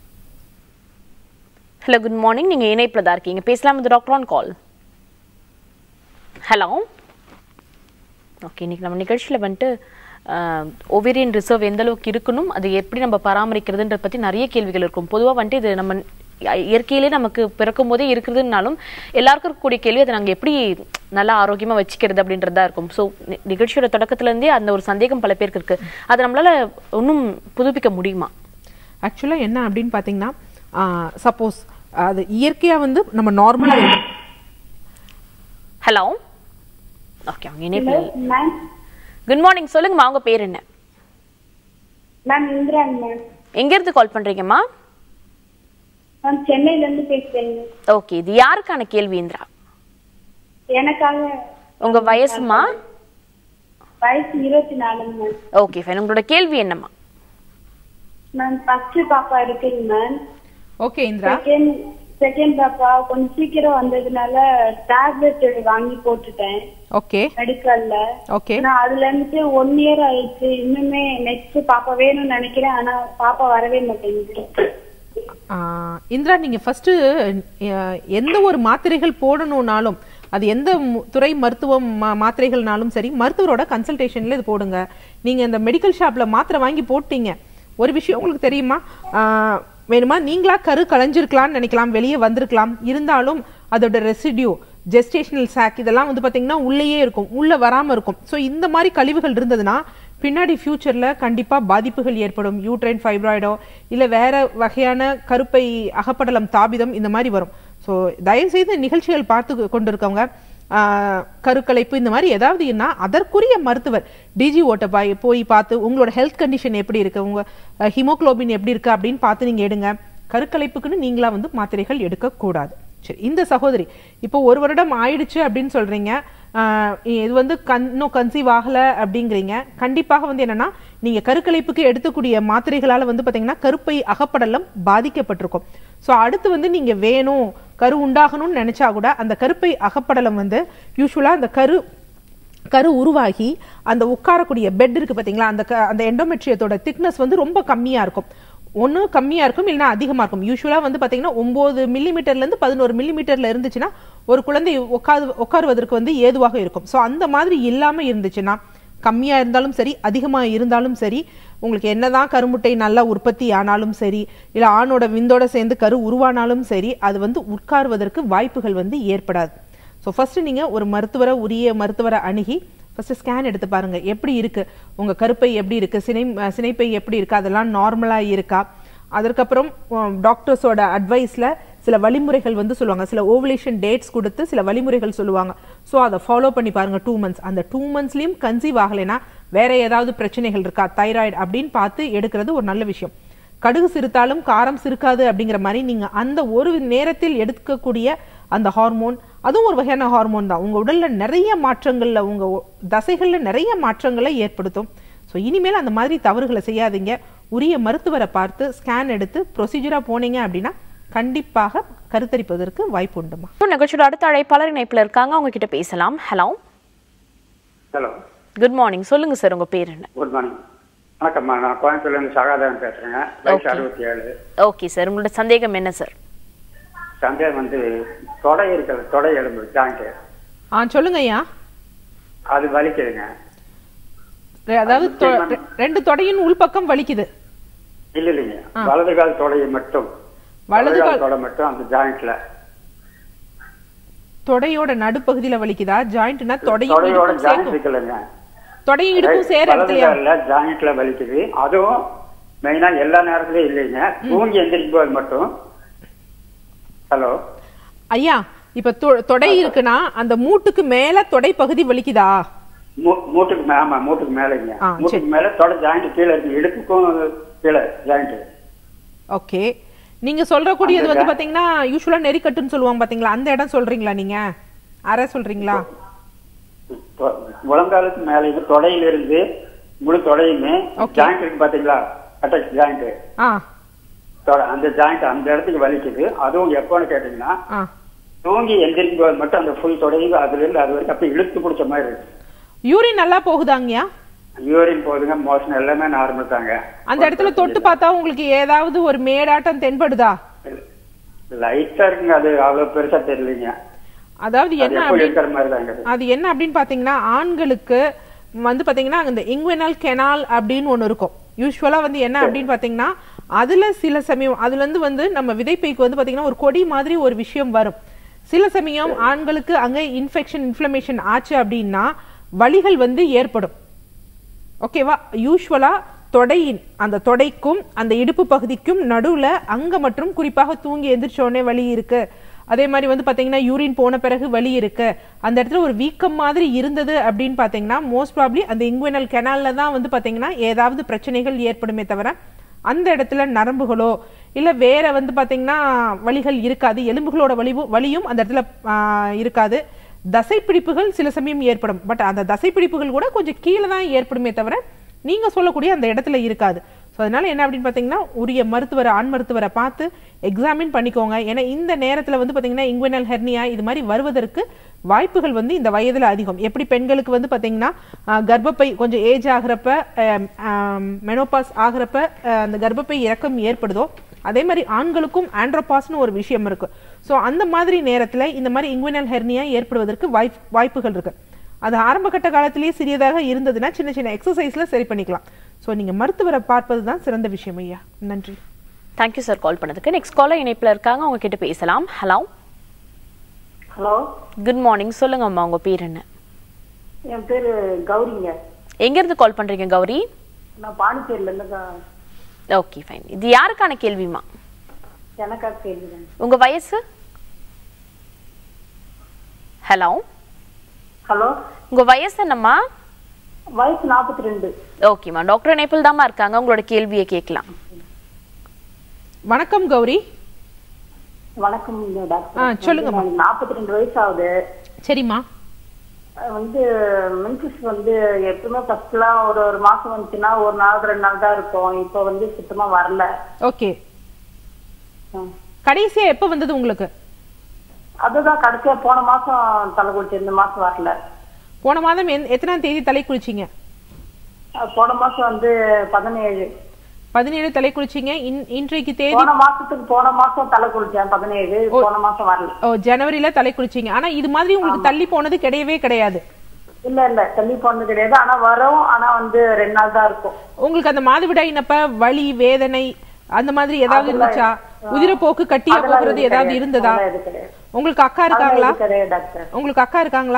ஹலோ குட் மார்னிங் நீங்க இணைப்புல தான் இருக்கீங்க பேசலாம் இது doctor on call hello okay இன்னைக்கு நம்ம நிகழ்ச்சியில் வந்துட்டு ஒவேரியன் ரிசர்வ் எந்த அளவுக்கு இருக்கணும் அது எப்படி நம்ம பராமரிக்கிறதுன்ற பத்தி நிறைய கேள்விகள் இருக்கும் பொதுவா வந்துட்டு இது நம்ம இயற்கையிலே நமக்கு பிறக்கும் போதே இருக்கிறதுனாலும் எல்லாருக்கும் இருக்கக்கூடிய கேள்வி அதை நாங்க எப்படி நல்லா ஆரோக்கியமா வச்சுக்கிறது அப்படின்றதா இருக்கும் ஸோ நிகழ்ச்சியோட தொடக்கத்துல இருந்தே அந்த ஒரு சந்தேகம் பல பேருக்கு இருக்கு அதை நம்மளால இன்னும் புதுப்பிக்க முடியுமா ஆக்சுவலாக என்ன அப்படின்னு பார்த்தீங்கன்னா சப்போஸ் அது இயற்கையாக வந்து நம்ம நார்மலாக ஹலோ ஓகே அவங்க இணைப்பு மேம் குட் மார்னிங் சொல்லுங்கம்மா உங்க பேர் என்ன மேம் இந்திராங்க மேம் எங்க இருந்து கால் பண்றீங்கம்மா மேம் சென்னையில இருந்து பேசுறேங்க ஓகே இது யாருக்கான கேள்வி இந்திரா எனக்காக உங்க வயசுமா வயசு இருபத்தி நாலுங்க மேம் ஓகே ஃபைன் உங்களோட கேள்வி என்னம்மா மேம் ஃபர்ஸ்ட் பாப்பா இருக்குங்க ma'am okay Indira second second பாப்பா கொஞ்சம் சீக்கிரம் வந்ததுனால டேப்லெட் வாங்கி போட்டுட்டேன் ஓகே மெடிக்கல்ல ஓகே ஆனா அதுல இருந்துட்டு ஒன் இயர் ஆயிடுச்சு இன்னுமே நெக்ஸ்ட் பாப்பா வேணும்னு நினைக்கிறேன் ஆனா பாப்பா வரவே மாட்டேங்குது ஆஹ் இந்திரா நீங்க ஃபர்ஸ்ட் எந்த ஒரு மாத்திரைகள் போடணும்னாலும் அது எந்த மு- துறை மருத்துவம் மா- மாத்திரைகள்னாலும் சரி மருத்துவரோட கன்சல்டேஷன்ல இது போடுங்க நீங்க இந்த மெடிக்கல் ஷாப்ல மாத்திரை வாங்கி போட்டீங்க ஒரு விஷயம் உங்களுக்கு தெரியுமா ஆஹ் வேணுமா நீங்களா கரு களைஞ்சிருக்கலாம்னு நினைக்கலாம் வெளியே வந்திருக்கலாம் இருந்தாலும் அதோட ரெசிடியூ ஜெஸ்டேஷனல் சாக் இதெல்லாம் வந்து பாத்தீங்கன்னா உள்ளேயே இருக்கும் உள்ள வராம இருக்கும் ஸோ இந்த மாதிரி கழிவுகள் இருந்ததுன்னா பின்னாடி ஃபியூச்சர்ல கண்டிப்பா பாதிப்புகள் ஏற்படும் யூட்ரைன் ஃபைப்ராய்டோ இல்ல வேற வகையான கருப்பை அகப்படலம் தாபிதம் இந்த மாதிரி வரும் ஸோ தயவுசெய்து நிகழ்ச்சிகள் பார்த்து கொண்டிருக்கவங்க ஆஹ், கருக்கலைப்பு இந்த மாதிரி ஏதாவது இருந்தா அதற்குரிய மருத்துவர் டிஜி ஓட்ட பாய் போய் பார்த்து உங்களோட ஹெல்த் கண்டிஷன் எப்படி இருக்கு உங்க ஹிமோகுளோபின் எப்படி இருக்கு அப்படின்னு பார்த்து நீங்க எடுங்க கருக்கலைப்புக்குன்னு நீங்களா வந்து மாத்திரைகள் எடுக்கக்கூடாது சரி இந்த சகோதரி இப்போ ஒரு வருடம் ஆயிடுச்சு அப்படின்னு சொல்றீங்க ஆஹ் இது வந்து கண் இன்னும் கன்சீவ் ஆகல அப்படிங்கிறீங்க கண்டிப்பாக வந்து என்னன்னா நீங்க கருக்கலைப்புக்கு எடுத்துக்கூடிய மாத்திரைகளால வந்து பாத்தீங்கன்னா கருப்பை அகப்படலம் பாதிக்கப்பட்டிருக்கும் ஸோ அடுத்து வந்து நீங்க வேணும் கரு உண்டாகணும்னு நினைச்சா கூட அந்த கருப்பை அகப்படலம் வந்து யூஸ்வலா அந்த கரு கரு உருவாகி அந்த உட்காரக்கூடிய பெட் இருக்கு பாத்தீங்களா அந்த க- அந்த எண்டோமெட்ரியத்தோட திக்னஸ் வந்து ரொம்ப கம்மியா இருக்கும் ஒன்று கம்மியா இருக்கும் இல்லைன்னா அதிகமா இருக்கும் யூஸ்வலா வந்து பாத்தீங்கன்னா ஒன்பது மில்லிமீட்டர்ல இருந்து பதினோரு மில்லிமீட்டர்ல இருந்துச்சுன்னா ஒரு குழந்தை உட்காரு உட்காருவதற்கு வந்து ஏதுவாக இருக்கும் ஸோ அந்த மாதிரி இல்லாம இருந்துச்சுன்னா கம்மியா இருந்தாலும் சரி அதிகமா இருந்தாலும் சரி உங்களுக்கு என்னதான் கருமுட்டை நல்லா உற்பத்தி ஆனாலும் சரி இல்ல ஆணோட விந்தோட சேர்ந்து கரு உருவானாலும் சரி அது வந்து உட்காருவதற்கு வாய்ப்புகள் வந்து ஏற்படாது ஸோ ஃபர்ஸ்ட் நீங்க ஒரு மருத்துவரை உரிய மருத்துவரை அணுகி ஃபர்ஸ்ட் ஸ்கேன் எடுத்து பாருங்க எப்படி இருக்கு உங்க கருப்பை எப்படி இருக்கு சினை அஹ் சினைப்பை எப்படி இருக்கு அதெல்லாம் நார்மலா இருக்கா அதற்கப்புறம் டாக்டர்ஸோட அட்வைஸ்ல சில வழிமுறைகள் வந்து சொல்லுவாங்க சில ஓவலேஷன் டேட்ஸ் கொடுத்து சில வழிமுறைகள் சொல்லுவாங்க ஸோ அதை ஃபாலோ பண்ணி பாருங்க டூ மந்த்ஸ் அந்த டூ மந்த்ஸ்லயும் கன்சீவ் ஆகலைன்னா வேற ஏதாவது பிரச்சனைகள் இருக்கா தைராய்டு அப்படின்னு பார்த்து எடுக்கிறது ஒரு நல்ல விஷயம் கடுகு சிறுத்தாலும் காரம் சிறுக்காது அப்படிங்கிற மாதிரி நீங்க அந்த ஒரு நேரத்தில் எடுக்கக்கூடிய அந்த ஹார்மோன் அதுவும் ஒரு வகையான ஹார்மோன் தான் உங்க உடல்ல நிறைய மாற்றங்கள்ல உங்க ஒ- தசைகள்ல நிறைய மாற்றங்களை ஏற்படுத்தும் ஸோ இனிமேல் அந்த மாதிரி தவறுகளை செய்யாதீங்க உரிய மருத்துவரை பார்த்து ஸ்கேன் எடுத்து ப்ரொசீஜரா போனீங்க அப்படின்னா கண்டிப்பாக கருத்தரிப்பதற்கு வாய்ப்பு உண்டுமா நிகழ்ச்சியோட அடுத்த அழைப்பாளர் இணைப்புல இருக்காங்க அவங்க கிட்ட பேசலாம் ஹலோ ஹலோ குட் மார்னிங் சொல்லுங்க சார் உங்க பேர் என்ன குட் மார்னிங் வணக்கம்மா நான் கோயம்புத்தூர்லேருந்து சகாதேவன் பேசுகிறேங்க வயசு Okay. அறுபத்தி ஏழு ஓகே சார் உங்களோட சந்தேகம் என்ன சார் சந்தேகம் வந்து தொடை இருக்குது தொடை எலும்பு ஜாயிண்ட்டு ஆ சொல்லுங்க ஐயா அது வலிக்குதுங்க ரெ- அதாவது தொ- நிச்சயமா. ரெ- ரெண்டு தொடையின் உள்பக்கம் வலிக்குது இல்ல இல்லைங்க வலது கால் தொடையை மட்டும் வலது கால் தொடை மட்டும் அந்த ஜாயிண்ட்ல தொடையோட நடுப்பகுதியில வலிக்குதா ஜாயிண்ட்னா தொடையும் தொடையோட இடுப்பும் ஜாயிண்ட் சேர்க்கும் இருக்குல்லங்க தொடையும் இடுப்பும் சேர வலது இடத்துலயா கால்ல ஜாயிண்ட்ல வலிக்குது அதுவும் மெயினா எல்லா நேரத்துலயும் இல்லைங்க தூங்கி எந்திரிக்கும் போது மட்டும் ஹலோ ஐயா இப்ப தொ- தொடை இருக்குன்னா அந்த மூட்டுக்கு மேல தொடை பகுதி வலிக்குதா மூட்டுக்கு மே- ஆமா மூட்டுக்கு மேலேங்க ஆ, சரி. மூட்டுக்கு மேல தொடை ஜாயிண்ட் கீழே இருக்கு இடுப்புக்கும் கீழே ஜாயிண்ட் ஓகே நீங்க சொல்றக்கூடியது அந்த வந்து ஜா- பாத்தீங்கன்னா யூஸ்வலா நெறிக்கட்டுன்னு சொல்லுவாங்க பாத்தீங்களா அந்த இடம் சொல்றீங்களா நீங்க அரை சொல்றீங்களா தொ- முழங்காலுக்கு மேல இது தொடையில இருந்து முழு தொடையுமே Okay. ஜாயிண்ட் இருக்கு பாத்தீங்களா அட்டாச் ஜாயிண்ட் ஆ அந்த ஜாயிண்ட் அந்த இடத்துக்கு வலிக்குது அதுவும் எப்போன்னு கேட்டீங்கன்னா ஆ தூங்கி எந்திரிக்கும் போது மட்டும் அந்த ஃபுல் தொடையும் அதுல இருந்து அது வரைக்கும் அப்படி இழுத்து பிடிச்ச மாதிரி இருக்கு யூரின் நல்லா போகுதாங்கய்யா யூரின் போகுதுங்க மோஷன் எல்லாமே நார்மல் தாங்க அந்த இடத்துல தொட்டு பார்த்தா உங்களுக்கு ஏதாவது ஒரு மேடாட்டம் தென்படுதா லைட்டா இருக்குங்க அது அவ்வளவு பெருசா தெரியலீங்க அதாவது அது என்ன எப்போ அப்படி இருக்கிற மாதிரி தாங்க அது. அது என்ன அப்படின்னு பாத்தீங்கன்னா ஆண்களுக்கு வந்து பாத்தீங்கன்னா இந்த இங்குவெனல் கெனால் அப்படின்னு ஒன்று இருக்கும் யூஸ்வலா வந்து என்ன அப்படின்னு பாத்தீங்கன்னா அதுல சில சமயம் அதுல இருந்து வந்து நம்ம விதைப்பைக்கு வந்து பாத்தீங்கன்னா ஒரு கொடி மாதிரி ஒரு விஷயம் வரும் சில சமயம் ஆண்களுக்கு அங்க இன்ஃபெக்ஷன் இன்ஃப்ளமேஷன் ஆச்சு அப்படின்னா வலிகள் வந்து ஏற்படும் ஓகேவா யூஸ்வலா தொடையின் அந்த தொடைக்கும் அந்த இடுப்பு பகுதிக்கும் நடுவுல அங்க மற்றும் குறிப்பாக தூங்கி எந்திரிச்ச உடனே வலி இருக்கு அதே மாதிரி வந்து பாத்தீங்கன்னா யூரின் போன பிறகு வலி இருக்கு அந்த இடத்துல ஒரு வீக்கம் மாதிரி இருந்தது அப்படின்னு பாத்தீங்கன்னா மோஸ்ட் ப்ராப்ளி அந்த இங்குவெனல் கெனால்ல தான் வந்து பாத்தீங்கன்னா ஏதாவது பிரச்சனைகள் ஏற்படுமே தவிர அந்த இடத்துல நரம்புகளோ இல்ல வேற வந்து பாத்தீங்கன்னா வலிகள் இருக்காது எலும்புகளோட வலிவு வலியும் அந்த இடத்துல ஆஹ், இருக்காது தசைப்பிடிப்புகள் சில சமயம் ஏற்படும் பட் அந்த தசைப்பிடிப்புகள் கூட கொஞ்சம் கீழே தான் ஏற்படுமே தவிர நீங்க சொல்லக்கூடிய அந்த இடத்துல இருக்காது ஸோ அதனால என்ன அப்படின்னு பார்த்தீங்கன்னா உரிய மருத்துவரை ஆண் மருத்துவரை பார்த்து எக்ஸாமின் பண்ணிக்கோங்க ஏன்னா இந்த நேரத்தில் வந்து பார்த்தீங்கன்னா இங்குவெனல் ஹெர்னியா இது மாதிரி வருவதற்கு வாய்ப்புகள் வந்து இந்த வயதில் அதிகம் எப்படி பெண்களுக்கு வந்து பார்த்தீங்கன்னா ஆஹ், கர்ப்பப்பை கொஞ்சம் ஏஜ் ஆகிறப்ப மெனோபாஸ் ஆகிறப்ப ஆஹ், அந்த கர்ப்பப்பை இறக்கம் ஏற்படுதோ அதே மாதிரி ஆண்களுக்கும் ஆண்ட்ரோபாஸ்னு ஒரு விஷயம் இருக்கு ஸோ அந்த மாதிரி நேரத்தில் இந்த மாதிரி இங்குவெனல் ஹெர்னியா ஏற்படுவதற்கு வாய்ப் வாய்ப்புகள் இருக்கு அது ஆரம்ப கட்ட காலத்திலேயே சிறியதாக இருந்ததுன்னா சின்ன சின்ன எக்ஸசைஸ்ல சரி பண்ணிக்கலாம் ஸோ நீங்க மருத்துவரை பார்ப்பது தான் சிறந்த விஷயம் ஐயா நன்றி தேங்க்யூ சார் கால் பண்ணதுக்கு நெக்ஸ்ட் காலர் இணைப்புல இருக்காங்க அவங்க கிட்ட பேசலாம் ஹலோ ஹலோ குட் மார்னிங் சொல்லுங்க அம்மா உங்க பேர் என்ன என் பேரு கௌரிங்க எங்க இருந்து கால் பண்றீங்க கௌரி நான் பாண்டிச்சேரியில இருந்து தான் ஓகே ஃபைன் இது யாருக்கான கேள்விமா எனக்காக கேள்விங்க உங்க வயசு ஹலோ ஹலோ உங்க வயசு என்னம்மா வயசு நாற்பத்தி ரெண்டு ஓகேம்மா டாக்டர் இணைப்பில் தாம்மா இருக்காங்க உங்களோட கேள்வியை கேட்கலாம் வணக்கம் கௌரி வணக்கம் ஆ, டாக்டர் சொல்லுங்கம்மா. நாற்பத்தி ரெண்டு வயசு ஆகுது சரிம்மா அஹ் வந்து மென்சஸ் வந்து எப்பவுமே ஃபர்ஸ்ட்லாம் ஒரு ஒரு மாசம் வந்துச்சுன்னா ஒரு நாள் ரெண்டு நாள் தான் இருக்கும் இப்போ வந்து சுத்தமா வரல ஓகே ம். கடைசியா எப்போ வந்தது உங்களுக்கு அதுதான் கடைசியா போன மாசம் தலை குளிச்சு இந்த மாசம் வரல போன மாதம் எந்- எத்தனாம் தேதி தலை குளிச்சீங்க அஹ் போன மாசம் வந்து பதினேழு பதினேழு தலை குளிச்சீங்க இன்- இன்றைக்கு தேதி போன மாசத்துக்கு போன மாசம் தலை குளிச்சேன் பதினேழு போன மாசம் வரல ஓ ஜனவரியில தலை குளிச்சீங்க ஆனா இது மாதிரி உங்களுக்கு தள்ளி போனது கிடையவே கிடையாது இல்ல இல்ல தள்ளி போனது கிடையாது ஆனா வரும் ஆனா வந்து ரெண்டு நாள் தான் இருக்கும் உங்களுக்கு அந்த மாதவிடாயினப்ப வலி வேதனை அந்த மாதிரி ஏதாவது அதெல்லாம் இருந்துச்சா உதிரப்போக்கு கட்டியா அதெல்லாம் போகிறது எதுவும் ஏதாவது கிடையாது. இருந்ததா அதெல்லாம் எதுவும் கிடையாது. உங்களுக்கு அக்கா அதெல்லாம் இருக்காங்களா எதுவும் கிடையாது டாக்டர் உங்களுக்கு அக்கா இருக்காங்களா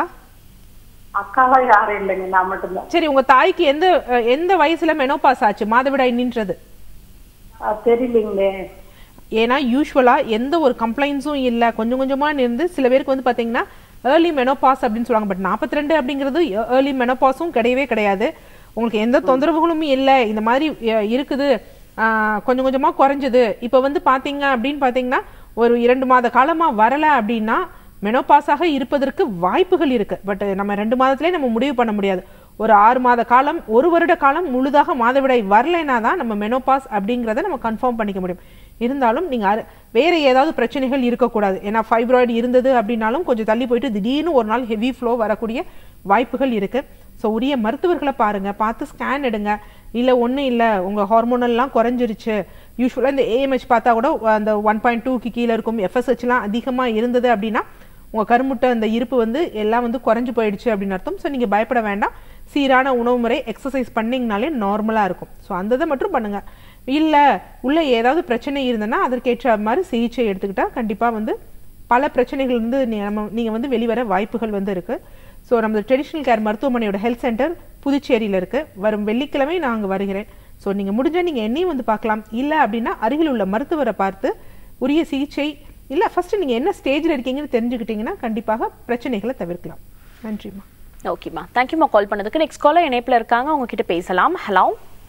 அக்காவா யாரும் இல்லைங்க நான் மட்டும்தான் சரி உங்க தாய்க்கு எந்த அஹ், எந்த வயசுல மெனோபாஸ் ஆச்சு மாதவிடாய் நின்றது அஹ் தெரியலீங்களே ஏன்னா யூஸ்வலா எந்த ஒரு கம்ப்ளைண்ட்ஸும் இல்ல கொஞ்சம் கொஞ்சமா இருந்து சில பேருக்கு வந்து பாத்தீங்கன்னா ஏர்லி மெனோபாஸ் அப்படின்னு சொல்லுவாங்க பட் 42 ரெண்டு அப்படிங்கிறது ஏர்லி மெனோபாஸும் கிடையவே கிடையாது உங்களுக்கு எந்த தொந்தரவுகளும் இல்ல இந்த மாதிரி அஹ், இருக்குது ஆஹ், கொஞ்சம் கொஞ்சமா குறைஞ்சது இப்போ வந்து பாத்தீங்க அப்படின்னு பாத்தீங்கன்னா ஒரு இரண்டு மாத காலமா வரல அப்படின்னா மெனோபாஸாக இருப்பதற்கு வாய்ப்புகள் இருக்கு பட் நம்ம ரெண்டு மாதத்திலே நம்ம முடிவு பண்ண முடியாது ஒரு ஆறு மாத காலம் ஒரு வருட காலம் முழுதாக மாதவிடாய் வரலைன்னா தான் நம்ம மெனோபாஸ் அப்படிங்கிறத நம்ம கன்ஃபார்ம் பண்ணிக்க முடியும் இருந்தாலும் நீங்க அரு- வேற ஏதாவது பிரச்சனைகள் இருக்கக்கூடாது ஏன்னா ஃபைப்ராய்டு இருந்தது அப்படின்னாலும் கொஞ்சம் தள்ளி போயிட்டு திடீர்னு ஒரு நாள் ஹெவி ஃப்ளோ வரக்கூடிய வாய்ப்புகள் இருக்கு ஸோ உரிய மருத்துவர்களை பாருங்க பார்த்து ஸ்கேன் எடுங்க இல்ல ஒண்ணும் இல்ல உங்க ஹார்மோனல்லாம் குறைஞ்சிருச்சு யூஸ்வலாக இந்த ஏஎம்ஹெச் பார்த்தா கூட அந்த ஒன் பாயிண்ட் டூக்கு கீழே இருக்கும் எஃப்எஸ்ஹெச்லாம் அதிகமா இருந்தது அப்படின்னா உங்க கருமுட்டை அந்த இருப்பு வந்து எல்லாம் வந்து குறைஞ்சு போயிடுச்சு அப்படின்னு அர்த்தம் ஸோ நீங்க பயப்பட வேண்டாம் சீரான உணவு முறை எக்ஸசைஸ் பண்ணீங்கனாலே நார்மலா இருக்கும் ஸோ அந்த இதை மட்டும் பண்ணுங்க இல்ல உள்ள ஏதாவது பிரச்சனை இருந்ததுன்னா அதற்கேற்ற மாதிரி சிகிச்சை எடுத்துக்கிட்டா கண்டிப்பா வந்து பல பிரச்சனைகள் இருந்து நீ- நம்ம நீங்க வந்து வெளிவர வாய்ப்புகள் வந்து இருக்கு ஸோ நமது ட்ரெடிஷ்னல் கேர் மருத்துவமனையோட ஹெல்த் சென்டர் புதுச்சேரியில இருக்கு வரும் வெள்ளிக்கிழமை நான் அங்க வருகிறேன் ஸோ நீங்க முடிஞ்சா நீங்க என்னையும் வந்து பார்க்கலாம் இல்ல அப்படின்னா அருகில் உள்ள மருத்துவரை பார்த்து உரிய சிகிச்சை இல்ல ஃபர்ஸ்ட் நீங்க என்ன ஸ்டேஜ்ல இருக்கீங்கன்னு தெரிஞ்சுக்கிட்டீங்கன்னா கண்டிப்பாக பிரச்சனைகளை தவிர்க்கலாம் நன்றிம்மா ஓகேம்மா தேங்க்யூம்மா கால் பண்ணதுக்கு நெக்ஸ்ட் காலர் இணைப்புல இருக்காங்க அவங்க கிட்ட பேசலாம் ஹலோ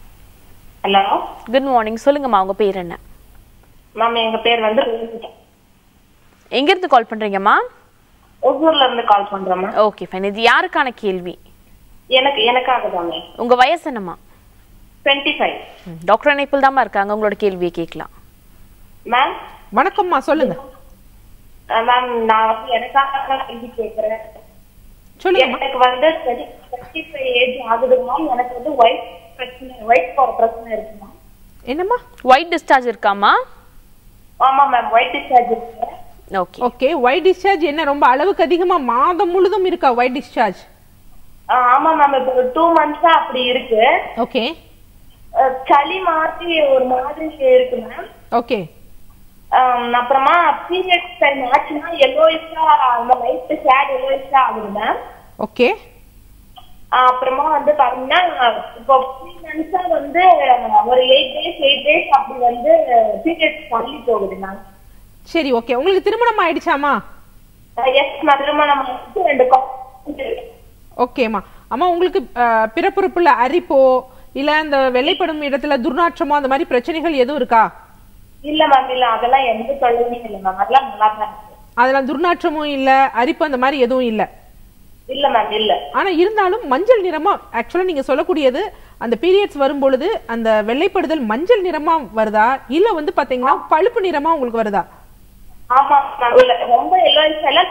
ஹலோ குட் மார்னிங் சொல்லுங்கம்மா உங்க பேர் என்ன மேம் எங்க பேர் வந்து ரோஹிதா. எங்க இருந்து கால் பண்றீங்கம்மா ஒசூர்ல இருந்து கால் பண்றேன் மேம் ஓகே ஃபைன் இது யாருக்கான கேள்வி எனக்கு எனக்காக தான் மேம் உங்க வயசு என்னம்மா டுவெண்ட்டி ஃபைவ் ம், டாக்டர் இணைப்பில் தாம்மா இருக்காங்க உங்களோட கேள்வியை கேட்கலாம் மேம் வணக்கம்மா சொல்லுங்க மேம் நான் வந்து எனக்காக தான் கேள்வி கேட்கறேன் சொல்லுங்கம்மா எனக்கு வந்து டுவெண்ட்டி ஃபைவ் ஏஜ் ஆகுது மேம் எனக்கு வந்து ஒயிட் பிரச்சனை ஒயிட் போற பிரச்சனை இருக்கு மேம் என்னம்மா ஒயிட் டிஸ்சார்ஜ் இருக்காமா ஆமா மேம் ஒயிட் டிஸ்சார்ஜ் இருக்கு ஓகே ஓகே ஒயிட் டிஸ்சார்ஜ் என்ன ரொம்ப அளவுக்கு அதிகமா மாதம் முழுதும் இருக்கா ஒயிட் டிஸ்சார்ஜ் ஆமா மேம் இப்போ ஒரு டூ மந்த்ஸா அப்படி இருக்கு ஓகே அஹ் சளி மாதிரி ஒரு மாதிரி இருக்கு மேம் ஓகே அப்புறமா பீரியட்ஸ் டைம் ஆச்சுன்னா எல்லோயிஷா அந்த லைட் ஷேட் எல்லோயிஷா ஆகுது மேம் ஓகே அப்புறமா வந்து பாத்தீங்கன்னா இப்போ த்ரீ மந்த்ஸா வந்து ஒரு எயிட் டேஸ் எயிட் டேஸ் அப்படி வந்து பீரியட்ஸ் தள்ளி போகுது மேம் சரி ஓகே உங்களுக்கு திருமணம் ஆயிடுச்சாமா எஸ் மேம் திருமணம் ஆயிடுச்சு, ரெண்டு குழந்தை ஓகேம்மா அம்மா உங்களுக்கு அஹ், பிறப்புறுப்புல அரிப்போ இல்ல இந்த வெள்ளைப்படும் இடத்துல துர்நாற்றமோ அந்த மாதிரி பிரச்சனைகள் எதுவும் இருக்கா இல்ல மேம் இல்ல அதெல்லாம் எந்த தொல்லையுமே இல்ல மேம் அதெல்லாம் நல்லா தான் இருக்கு அதெல்லாம் துர்நாற்றமும் இல்ல அரிப்பு அந்த மாதிரி எதுவும் இல்ல இல்ல மேம் இல்ல ஆனா இருந்தாலும் மஞ்சள் நிறமா ஆக்சுவலா நீங்க சொல்லக்கூடியது அந்த பீரியட்ஸ் வரும் பொழுது அந்த வெள்ளைப்படுதல் மஞ்சள் நிறமா வருதா இல்ல வந்து பாத்தீங்கன்னா பழுப்பு நிறமா உங்களுக்கு வருதா ஆமா மேம் இல்ல ரொம்ப எல்லோயிஷ் எல்லாம்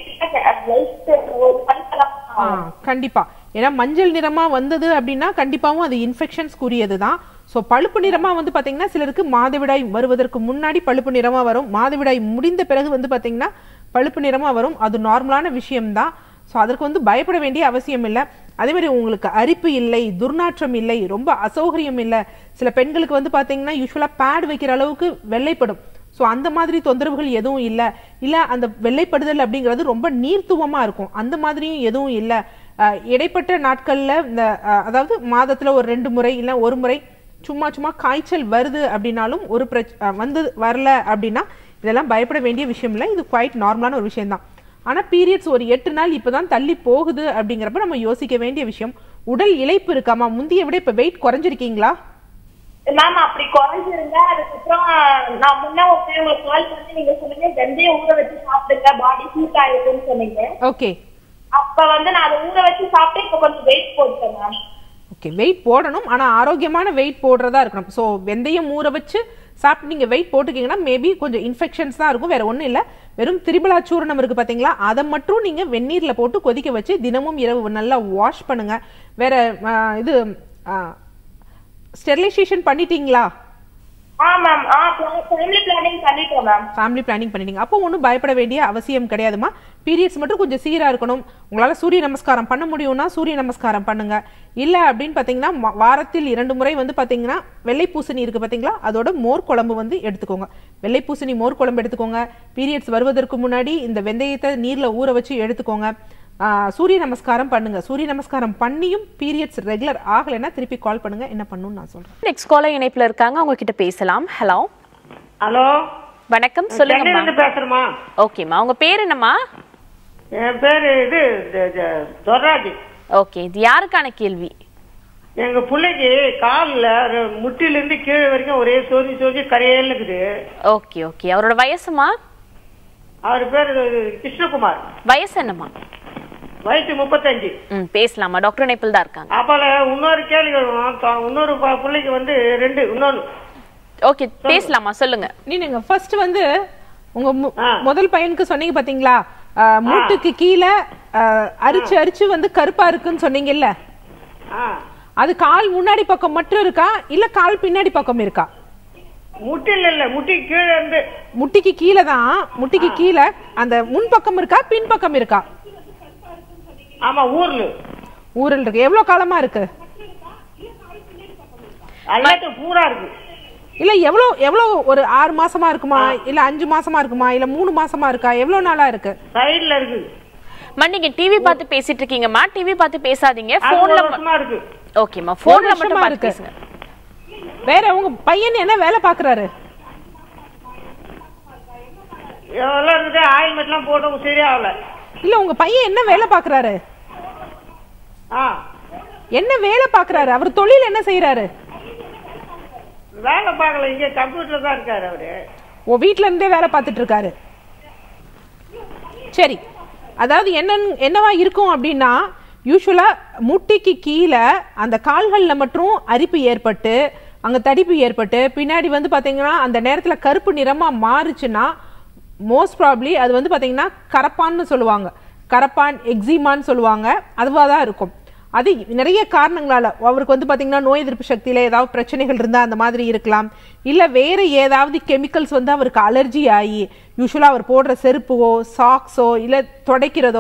லைட் ஒரு பல்கலாம் ஆ, கண்டிப்பா ஏன்னா மஞ்சள் நிறமா வந்தது அப்படின்னா கண்டிப்பாவும் அது இன்ஃபெக்ஷன்ஸ் கூறியது தான் ஸோ பழுப்பு நிறமா வந்து பாத்தீங்கன்னா சிலருக்கு மாதவிடாய் வருவதற்கு முன்னாடி பழுப்பு நிறமா வரும் மாதவிடாய் முடிந்த பிறகு வந்து பாத்தீங்கன்னா பழுப்பு நிறமா வரும் அது நார்மலான விஷயம்தான் ஸோ அதற்கு வந்து பயப்பட வேண்டிய அவசியம் இல்லை அதே மாதிரி உங்களுக்கு அரிப்பு இல்லை துர்நாற்றம் இல்லை ரொம்ப அசௌகரியம் இல்லை சில பெண்களுக்கு வந்து பாத்தீங்கன்னா யூஸ்வலாக பேட் வைக்கிற அளவுக்கு வெள்ளைப்படும் ஸோ அந்த மாதிரி தொந்தரவுகள் எதுவும் இல்லை இல்லை அந்த வெள்ளைப்படுதல் அப்படிங்கிறது ரொம்ப நீர்த்துவமாக இருக்கும் அந்த மாதிரியும் எதுவும் இல்லை அஹ், இடைப்பட்ட நாட்களில் இந்த அஹ், அதாவது மாதத்தில் ஒரு ரெண்டு முறை இல்லை ஒரு முறை சும்மா சும்மா காய்ச்சல் வருது அப்படின்னாலும் ஒரு பிரச் அஹ், வந்து வரல அப்படின்னா இதெல்லாம் பயப்பட வேண்டிய விஷயம் இல்லை இது குவைட் நார்மலான ஒரு விஷயம்தான் ஆனால் பீரியட்ஸ் ஒரு எட்டு நாள் இப்போ தான் தள்ளி போகுது அப்படிங்கிறப்ப நம்ம யோசிக்க வேண்டிய விஷயம் உடல் இளைப்பு இருக்காமா முந்தைய விட இப்போ வெயிட் குறைஞ்சிருக்கீங்களா மேம் அப்படி குறைஞ்சிருங்க அதுக்கப்புறம் நான் முன்ன ஒரு டைம் உங்களுக்கு கால் பண்ணி நீங்க சொன்னீங்க வெந்தயம் ஊற வச்சு சாப்பிடுங்க பாடி ஹீட் ஆயிருக்குன்னு சொன்னீங்க ஓகே அப்ப வந்து நான் அதை ஊற வச்சு சாப்பிட்டு இப்ப கொஞ்சம் வெயிட் போட்டேன் மேம் ஓகே வெயிட் போடணும் ஆனால் ஆரோக்கியமான வெயிட் போடுறதா இருக்கணும் ஸோ வெந்தயம் ஊற வச்சு சாப்பிட்டு நீங்கள் வெயிட் போட்டுக்கிங்கன்னா மேபி கொஞ்சம் இன்ஃபெக்ஷன்ஸ் தான் இருக்கும் வேற ஒன்றும் இல்லை வெறும் திரிபலா சூரணம் இருக்குது பார்த்தீங்களா அதை மட்டும் நீங்கள் வெந்நீரில் போட்டு கொதிக்க வச்சு தினமும் இரவு நல்லா வாஷ் பண்ணுங்க வேற ஆ, இது ஸ்டெரிலைசேஷன் பண்ணிட்டீங்களா ஆ மேம் ஆ ஃபேமிலி பிளானிங் பண்ணிட்டோம் மேம் ஃபேமிலி பிளானிங் பண்ணிட்டீங்க அப்போ ஒன்றும் பயப்பட வேண்டிய அவசியம் கிடையாதுமா பீரியட்ஸ் மட்டும் கொஞ்சம் சீராக இருக்கணும் உங்களால் சூரிய நமஸ்காரம் பண்ண முடியும்னா சூரிய நமஸ்காரம் பண்ணுங்க இல்லை அப்படின்னு பார்த்தீங்கன்னா ம- வாரத்தில் இரண்டு முறை வந்து பார்த்தீங்கன்னா வெள்ளை பூசணி இருக்குது பார்த்தீங்களா அதோட மோர் குழம்பு வந்து எடுத்துக்கோங்க வெள்ளை பூசணி மோர் குழம்பு எடுத்துக்கோங்க பீரியட்ஸ் வருவதற்கு முன்னாடி இந்த வெந்தயத்தை நீரில் ஊற வச்சு எடுத்துக்கோங்க ஆ, சூரிய நமஸ்காரம் பண்ணுங்க சூரிய நமஸ்காரம் பண்ணியும் பீரியட்ஸ் ரெகுலர் ஆகலைன்னா திருப்பி கால் பண்ணுங்க என்ன பண்ணணும்னு நான் சொல்றேன் நெக்ஸ்ட் காலர் இணைப்புல இருக்காங்க அவங்க கிட்ட பேசலாம் ஹலோ ஹலோ வணக்கம் சொல்லுங்கம்மா சென்னையிலிருந்து பேசுறேமா ஓகேம்மா உங்க பேர் என்னம்மா என் பேரு இது த- த- துர்ராஜ் ஓகே இது யாருக்கான கேள்வி எங்க பிள்ளைக்கு கால்ல ஒரு முட்டில இருந்து கீழே வரைக்கும் ஒரே சோதி சோதி கரையேன்னு இருக்குது ஓகே ஓகே அவரோட வயசுமா அவர் பேரு கிருஷ்ணகுமார் வயசு என்னம்மா வயசு முப்பத்தஞ்சு ம் பேசலாமா டாக்டர் இணைப்பில் தான் இருக்காங்க அப்பல இன்னொரு கேள்வி வரும். த- இன்னொரு ப- பிள்ளைக்கு வந்து ரெண்டு இன்னொன்னு ஓகே பேசலாமா சொல்லுங்க நீங்க ஃபர்ஸ்ட் வந்து உங்க மு- ஆ. முதல் பையனுக்கு சொன்னீங்க பாத்தீங்களா அஹ், மூட்டுக்கு கீழே அஹ், அரிச்சு அரிச்சு வந்து கருப்பா இருக்குன்னு சொன்னீங்கல்ல ஆ அது கால் முன்னாடி பக்கம் மட்டும் இருக்கா இல்ல கால் பின்னாடி பக்கம் இருக்கா முட்டில இல்ல முட்டி கீழே இருந்து முட்டிக்கு கீழே தான் முட்டிக்கு கீழே அந்த முன் பக்கம் இருக்கா பின் பக்கம் இருக்கா ஆமா ஊர்ல ஊரல் இருக்கு எவ்வளவு காலமா இருக்கு எல்லாத்தையும் பூரா இருக்கு இல்ல எவ்வளவு எவ்வளவு ஒரு ஆறு மாசமா இருக்குமா இல்ல அஞ்சு மாசமா இருக்குமா இல்ல மூணு மாசமா இருக்கா எவ்வளவு நாளா இருக்கு சைடுல இருக்கு அம்மா நீங்க டிவி பார்த்து பேசிட்டு இருக்கீங்கம்மா டிவி பார்த்து பேசாதீங்க அது ஒரு போன்ல வருஷமா இருக்கு ஓகேம்மா போன்ல வருஷமா மட்டும் பார்த்து இருக்கு. பேசுங்க வேற உங்க பையன் என்ன வேலை பாக்குறாரு எவ்வளவு இருக்குது ஆயில்மெண்ட் எல்லாம் போட்டு சரியாகல இல்ல உங்க பையன் என்ன வேலை பாக்குறாரு ஆ என்ன வேலை பாக்குறாரு அவர் தொழில் என்ன செய்யறாரு வேலை பார்க்கல இங்க கம்ப்யூட்டர் தான் இருக்காரு அவரு ஓ வீட்ல இருந்தே வேலை பார்த்துட்டு இருக்காரு சரி அதாவது என்ன என்னவா இருக்கும் அப்படின்னா யூஸ்வலா முட்டிக்கு கீழே அந்த கால்கள்ல மட்டும் அரிப்பு ஏற்பட்டு அங்க தடிப்பு ஏற்பட்டு பின்னாடி வந்து பாத்தீங்கன்னா அந்த நேரத்துல கருப்பு நிறமா மாறுச்சுன்னா மோஸ்ட் ப்ராப்ளி அது வந்து பாத்தீங்கன்னா கரப்பான்னு சொல்லுவாங்க கரப்பான் எக்ஸிமான்னு சொல்லுவாங்க அதுவாக தான் இருக்கும் அது நிறைய காரணங்களால அவருக்கு வந்து பாத்தீங்கன்னா நோய் எதிர்ப்பு சக்தியில ஏதாவது பிரச்சனைகள் இருந்தா அந்த மாதிரி இருக்கலாம் இல்ல வேற ஏதாவது கெமிக்கல்ஸ் வந்து அவருக்கு அலர்ஜி ஆகி யூஸ்வலா அவர் போடுற செருப்போ சாக்ஸோ இல்ல துடைக்கிறதோ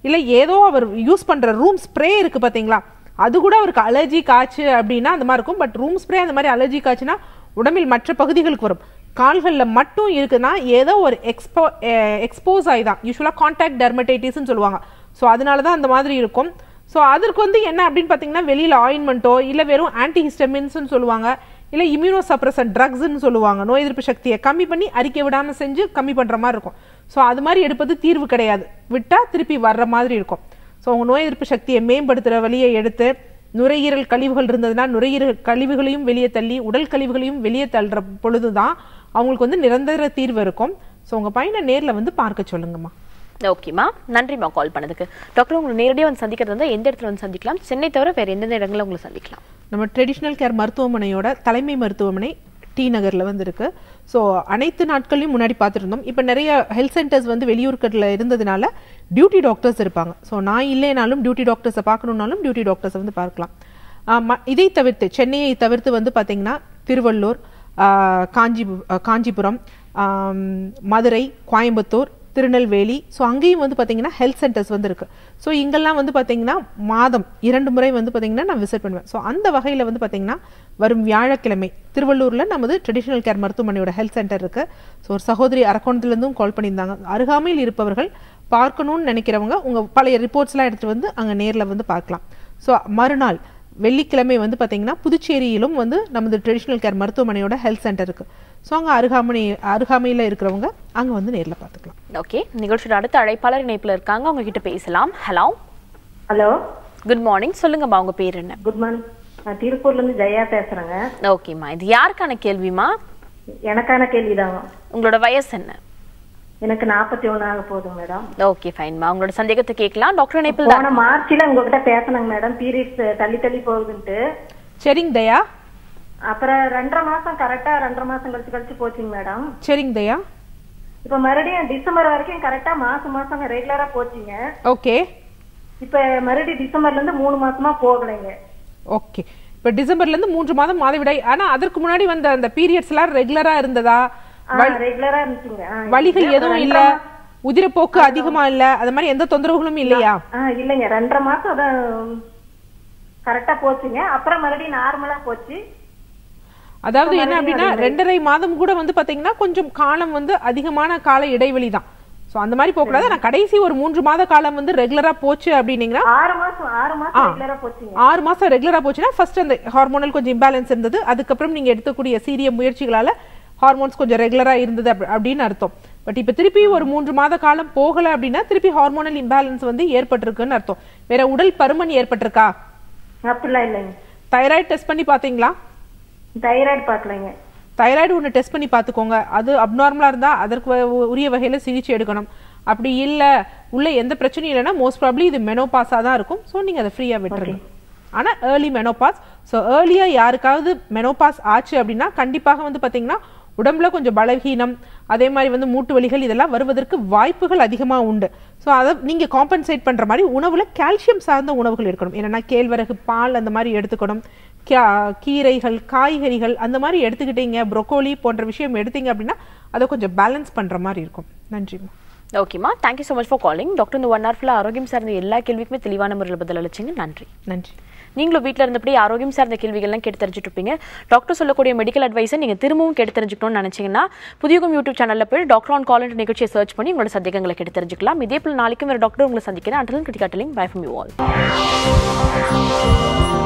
இல்லை ஏதோ அவர் யூஸ் பண்ணுற ரூம் ஸ்ப்ரே இருக்குது பார்த்தீங்களா அது கூட அவருக்கு அலர்ஜி காய்ச்சு அப்படின்னா அந்த மாதிரி இருக்கும் பட் ரூம் ஸ்ப்ரே அந்த மாதிரி அலர்ஜி காய்ச்சுனா உடம்பில் மற்ற பகுதிகளுக்கு வரும் கால்களில் மட்டும் இருக்குன்னா ஏதோ ஒரு எக்ஸ்போ எக்ஸ்போஸ் ஆகி தான் யூஸ்வலாக கான்டாக்ட் டெர்மடைட்டிஸ்னு சொல்லுவாங்க ஸோ அதனால தான் அந்த மாதிரி இருக்கும் ஸோ அதற்கு வந்து என்ன அப்படின்னு பார்த்தீங்கன்னா வெளியில் ஆயின்மெண்ட்டோ இல்லை வெறும் ஆன்டிஹிஸ்டமின்ஸ்னு சொல்லுவாங்க இல்லை இம்யூனோ சப்ரசன் ட்ரக்ஸ்ன்னு சொல்லுவாங்க நோய் எதிர்ப்பு சக்தியை கம்மி பண்ணி அறிக்கை விடாமல் செஞ்சு கம்மி பண்ணுற மாதிரி இருக்கும் ஸோ அது மாதிரி எடுப்பது தீர்வு கிடையாது விட்டால் திருப்பி வர்ற மாதிரி இருக்கும் ஸோ உங்கள் நோய் எதிர்ப்பு சக்தியை மேம்படுத்துகிற வழியை எடுத்து நுரையீரல் கழிவுகள் இருந்ததுன்னா நுரையீரல் கழிவுகளையும் வெளியே தள்ளி உடல் கழிவுகளையும் வெளியே தள்ளுற பொழுது தான் அவங்களுக்கு வந்து நிரந்தர தீர்வு இருக்கும் ஸோ உங்கள் பையனை நேரில் வந்து பார்க்க சொல்லுங்கம்மா ஓகேம்மா நன்றிம்மா கால் பண்ணதுக்கு டாக்டர் உங்களை நேரடியாக வந்து சந்திக்கிறது வந்து எந்த இடத்துல வந்து சந்திக்கலாம் சென்னை தவிர வேற எந்தெந்த இடங்களில் உங்களை சந்திக்கலாம் நம்ம ட்ரெடிஷ்னல் கேர் மருத்துவமனையோட தலைமை மருத்துவமனை டி நகரில் வந்து இருக்கு ஸோ அனைத்து நாட்களையும் முன்னாடி பார்த்துருந்தோம் இப்போ நிறைய ஹெல்த் சென்டர்ஸ் வந்து வெளியூர்களில் இருந்ததுனால டியூட்டி டாக்டர்ஸ் இருப்பாங்க ஸோ நான் இல்லைனாலும் டியூட்டி டாக்டர்ஸை பார்க்கணுன்னாலும் டியூட்டி டாக்டர்ஸை வந்து பார்க்கலாம் ஆஹ் ம- இதை தவிர்த்து சென்னையை தவிர்த்து வந்து பார்த்தீங்கன்னா திருவள்ளூர் ஆஹ் காஞ்சி ஆஹ் காஞ்சிபுரம் ஆம், மதுரை கோயம்புத்தூர் திருநெல்வேலி ஸோ அங்கேயும் வந்து பார்த்தீங்கன்னா ஹெல்த் சென்டர்ஸ் வந்து இருக்கு ஸோ இங்கெல்லாம் வந்து பார்த்தீங்கன்னா மாதம் இரண்டு முறை வந்து பார்த்தீங்கன்னா நான் விசிட் பண்ணுவேன் ஸோ அந்த வகையில் வந்து பார்த்தீங்கன்னா வரும் வியாழக்கிழமை திருவள்ளூரில் நமது ட்ரெடிஷ்னல் கேர் மருத்துவமனையோட ஹெல்த் சென்டர் இருக்கு ஸோ ஒரு சகோதரி அரக்கோணத்துலேருந்தும் கால் பண்ணியிருந்தாங்க அருகாமையில் இருப்பவர்கள் பார்க்கணும்னு நினைக்கிறவங்க உங்கள் பழைய ரிப்போர்ட்ஸ்லாம் எடுத்துகிட்டு வந்து அங்கே நேரில் வந்து பார்க்கலாம் ஸோ மறுநாள் வெள்ளிக்கிழமை வந்து பார்த்தீங்கன்னா புதுச்சேரியிலும் வந்து நமது ட்ரெடிஷ்னல் கேர் மருத்துவமனையோட ஹெல்த் சென்டர் இருக்கு ஸோ அங்கே அருகாமனை அருகாமையில் இருக்கிறவங்க அங்கே வந்து நேரில் பார்த்துக்கலாம் ஓகே நிகழ்ச்சியோட அடுத்த அழைப்பாளர் இணைப்புல இருக்காங்க அவங்க கிட்ட பேசலாம் ஹலோ ஹலோ குட் மார்னிங் சொல்லுங்கம்மா உங்க பேர் என்ன குட் மார்னிங் நான் திருப்பூர்ல இருந்து ஜெயா பேசுறேங்க ஓகேம்மா இது யாருக்கான கேள்விமா எனக்கான கேள்விதாங்க உங்களோட வயசு என்ன எனக்கு நாற்பத்தி ஒண்ணு ஆக போகுதுங்க மேடம் ஓகே ஃபைன்மா உங்களோட சந்தேகத்தை கேட்கலாம் டாக்டர் இணைப்பில் தான் போன மார்ச்ல உங்ககிட்ட பேசினேங்க மேடம் பீரியட்ஸ் தள்ளி தள்ளி போகுதுன்ட்டு சரிங்க தயா அப்புறம் ரெண்டரை மாசம் கரெக்டா ரெண்டரை மாசம் கழிச்சு கழிச்சு போச்சுங்க மேடம் சரிங்க தயா இப்ப மறுபடியும் டிசம்பர் வரைக்கும் கரெக்டா மாசம் மாசம் ரெகுலரா போச்சுங்க ஓகே இப்ப மறுபடியும் டிசம்பர்ல இருந்து மூணு மாசமா போகலைங்க ஓகே இப்போ டிசம்பர்லேருந்து மூன்று மாதம் மாதவிடாய் ஆனால் அதற்கு முன்னாடி வந்த அந்த பீரியட்ஸ்லாம் ரெகுலராக இருந்ததா ரெகுலரா இருந்துச்சுங்க ஆ, வலிகள் இல்ல, எதுவும் ரெண்டரை இல்ல மா- உதிரப்போக்கு அதிகமா இல்ல அது மாதிரி எந்த தொந்தரவுகளும் இல்லையா ஆ, இல்லைங்க ரெண்டரை மாசம் அதான் கரெக்டா போச்சுங்க அப்புறம் மறுபடியும் நார்மலா போச்சு அதாவது என்ன அப்படின்னா ரெண்டரை மாதம் கூட வந்து பாத்தீங்கன்னா கொஞ்சம் காலம் வந்து அதிகமான கால இடைவெளி தான் ஸோ அந்த மாதிரி போகக்கூடாது நான் கடைசி ஒரு மூன்று மாத காலம் வந்து ரெகுலரா போச்சு அப்படின்னீங்கன்னா ஆறு மாசம் ஆறு மாசம் ரெகுலரா போச்சுங்க ஆறு மாசம் ரெகுலரா போச்சுன்னா ஃபர்ஸ்ட் அந்த ஹார்மோனல் கொஞ்சம் இம்பேலன்ஸ் இருந்தது அதுக்கப்புறம் நீங்க எடுக்கக்கூடிய சீரிய முயற்சிகளால ஹார்மோன்ஸ் கொஞ்சம் ரெகுலரா இருந்தது அப்படி- அப்படின்னு அர்த்தம் பட் இப்ப திருப்பி ஒரு மூன்று மாத காலம் போகல அப்படின்னா திருப்பி ஹார்மோனல் இம்பேலன்ஸ் வந்து ஏற்பட்டிருக்குன்னு அர்த்தம் வேற உடல் பருமன் ஏற்பட்டிருக்கா அப்படிலாம் இல்லைங்க தைராய்டு டெஸ்ட் பண்ணி பாத்தீங்களா தைராய்டு பாக்கலைங்க தைராய்டு ஒன்று டெஸ்ட் பண்ணி பார்த்துக்கோங்க அது அப்நார்மலாக இருந்தால் அதற்கு வ- உரிய வகையில் சிகிச்சை எடுக்கணும் அப்படி இல்லை உள்ள எந்த பிரச்சனையும் இல்லைன்னா மோஸ்ட் ப்ராப்ளி இது மெனோபாஸாக தான் இருக்கும் ஸோ நீங்கள் அதை ஃப்ரீயாக விட்டுருங்க ஆனால் ஏர்லி மெனோபாஸ் ஸோ ஏர்லியாக யாருக்காவது மெனோபாஸ் ஆச்சு அப்படின்னா கண்டிப்பாக வந்து பார்த்தீங்கன்னா உடம்புல கொஞ்சம் பலவீனம் அதே மாதிரி வந்து மூட்டு வலிகள் இதெல்லாம் வருவதற்கு வாய்ப்புகள் அதிகமாக உண்டு ஸோ அதை நீங்கள் காம்பன்சேட் பண்ணுற மாதிரி உணவில் கால்சியம் சார்ந்த உணவுகள் இருக்கணும் என்னென்னா கேழ்வரகு பால் அந்த மாதிரி எடுத்துக்கணும் கா- கீரைகள் காய்கறிகள் அந்த மாதிரி எடுத்துக்கிட்டீங்க ப்ரொக்கோலி போன்ற விஷயம் எடுத்தீங்க அப்படின்னா அதை கொஞ்சம் பேலன்ஸ் பண்ணுற மாதிரி இருக்கும் நன்றிம்மா ஓகேம்மா thank you so much for calling doctor இந்த ஒன் ஹவர் ஃபுல்லாக ஆரோக்கியம் சார்ந்த எல்லா கேள்விக்குமே தெளிவான முறையில் பதில் அளிச்சிங்க நன்றி நன்றி நீங்களும் வீட்டில் இருந்தபடி ஆரோக்கியம் சார்ந்த கேள்விகள்லாம் கேட்டு தெரிஞ்சுட்டு இருப்பீங்க டாக்டர் சொல்லக்கூடிய மெடிக்கல் அட்வைஸை நீங்கள் திரும்பவும் கேட்டு தெரிஞ்சுக்கணும்னு நினச்சிங்கன்னா புதியகம் யூடியூப் சேனலில் போய் டாக்டர் ஆன் கால் நிகழ்ச்சியை சர்ச் பண்ணி உங்களோட சந்தேகங்களை கேட்டு தெரிஞ்சுக்கலாம் இதே போல் நாளைக்கும் வேறு டாக்டர் உங்களை சந்திக்கிறேன் அண்டலும் கிட்டிகாட்டலிங் பை ஃப்ரம் யூ ஆல்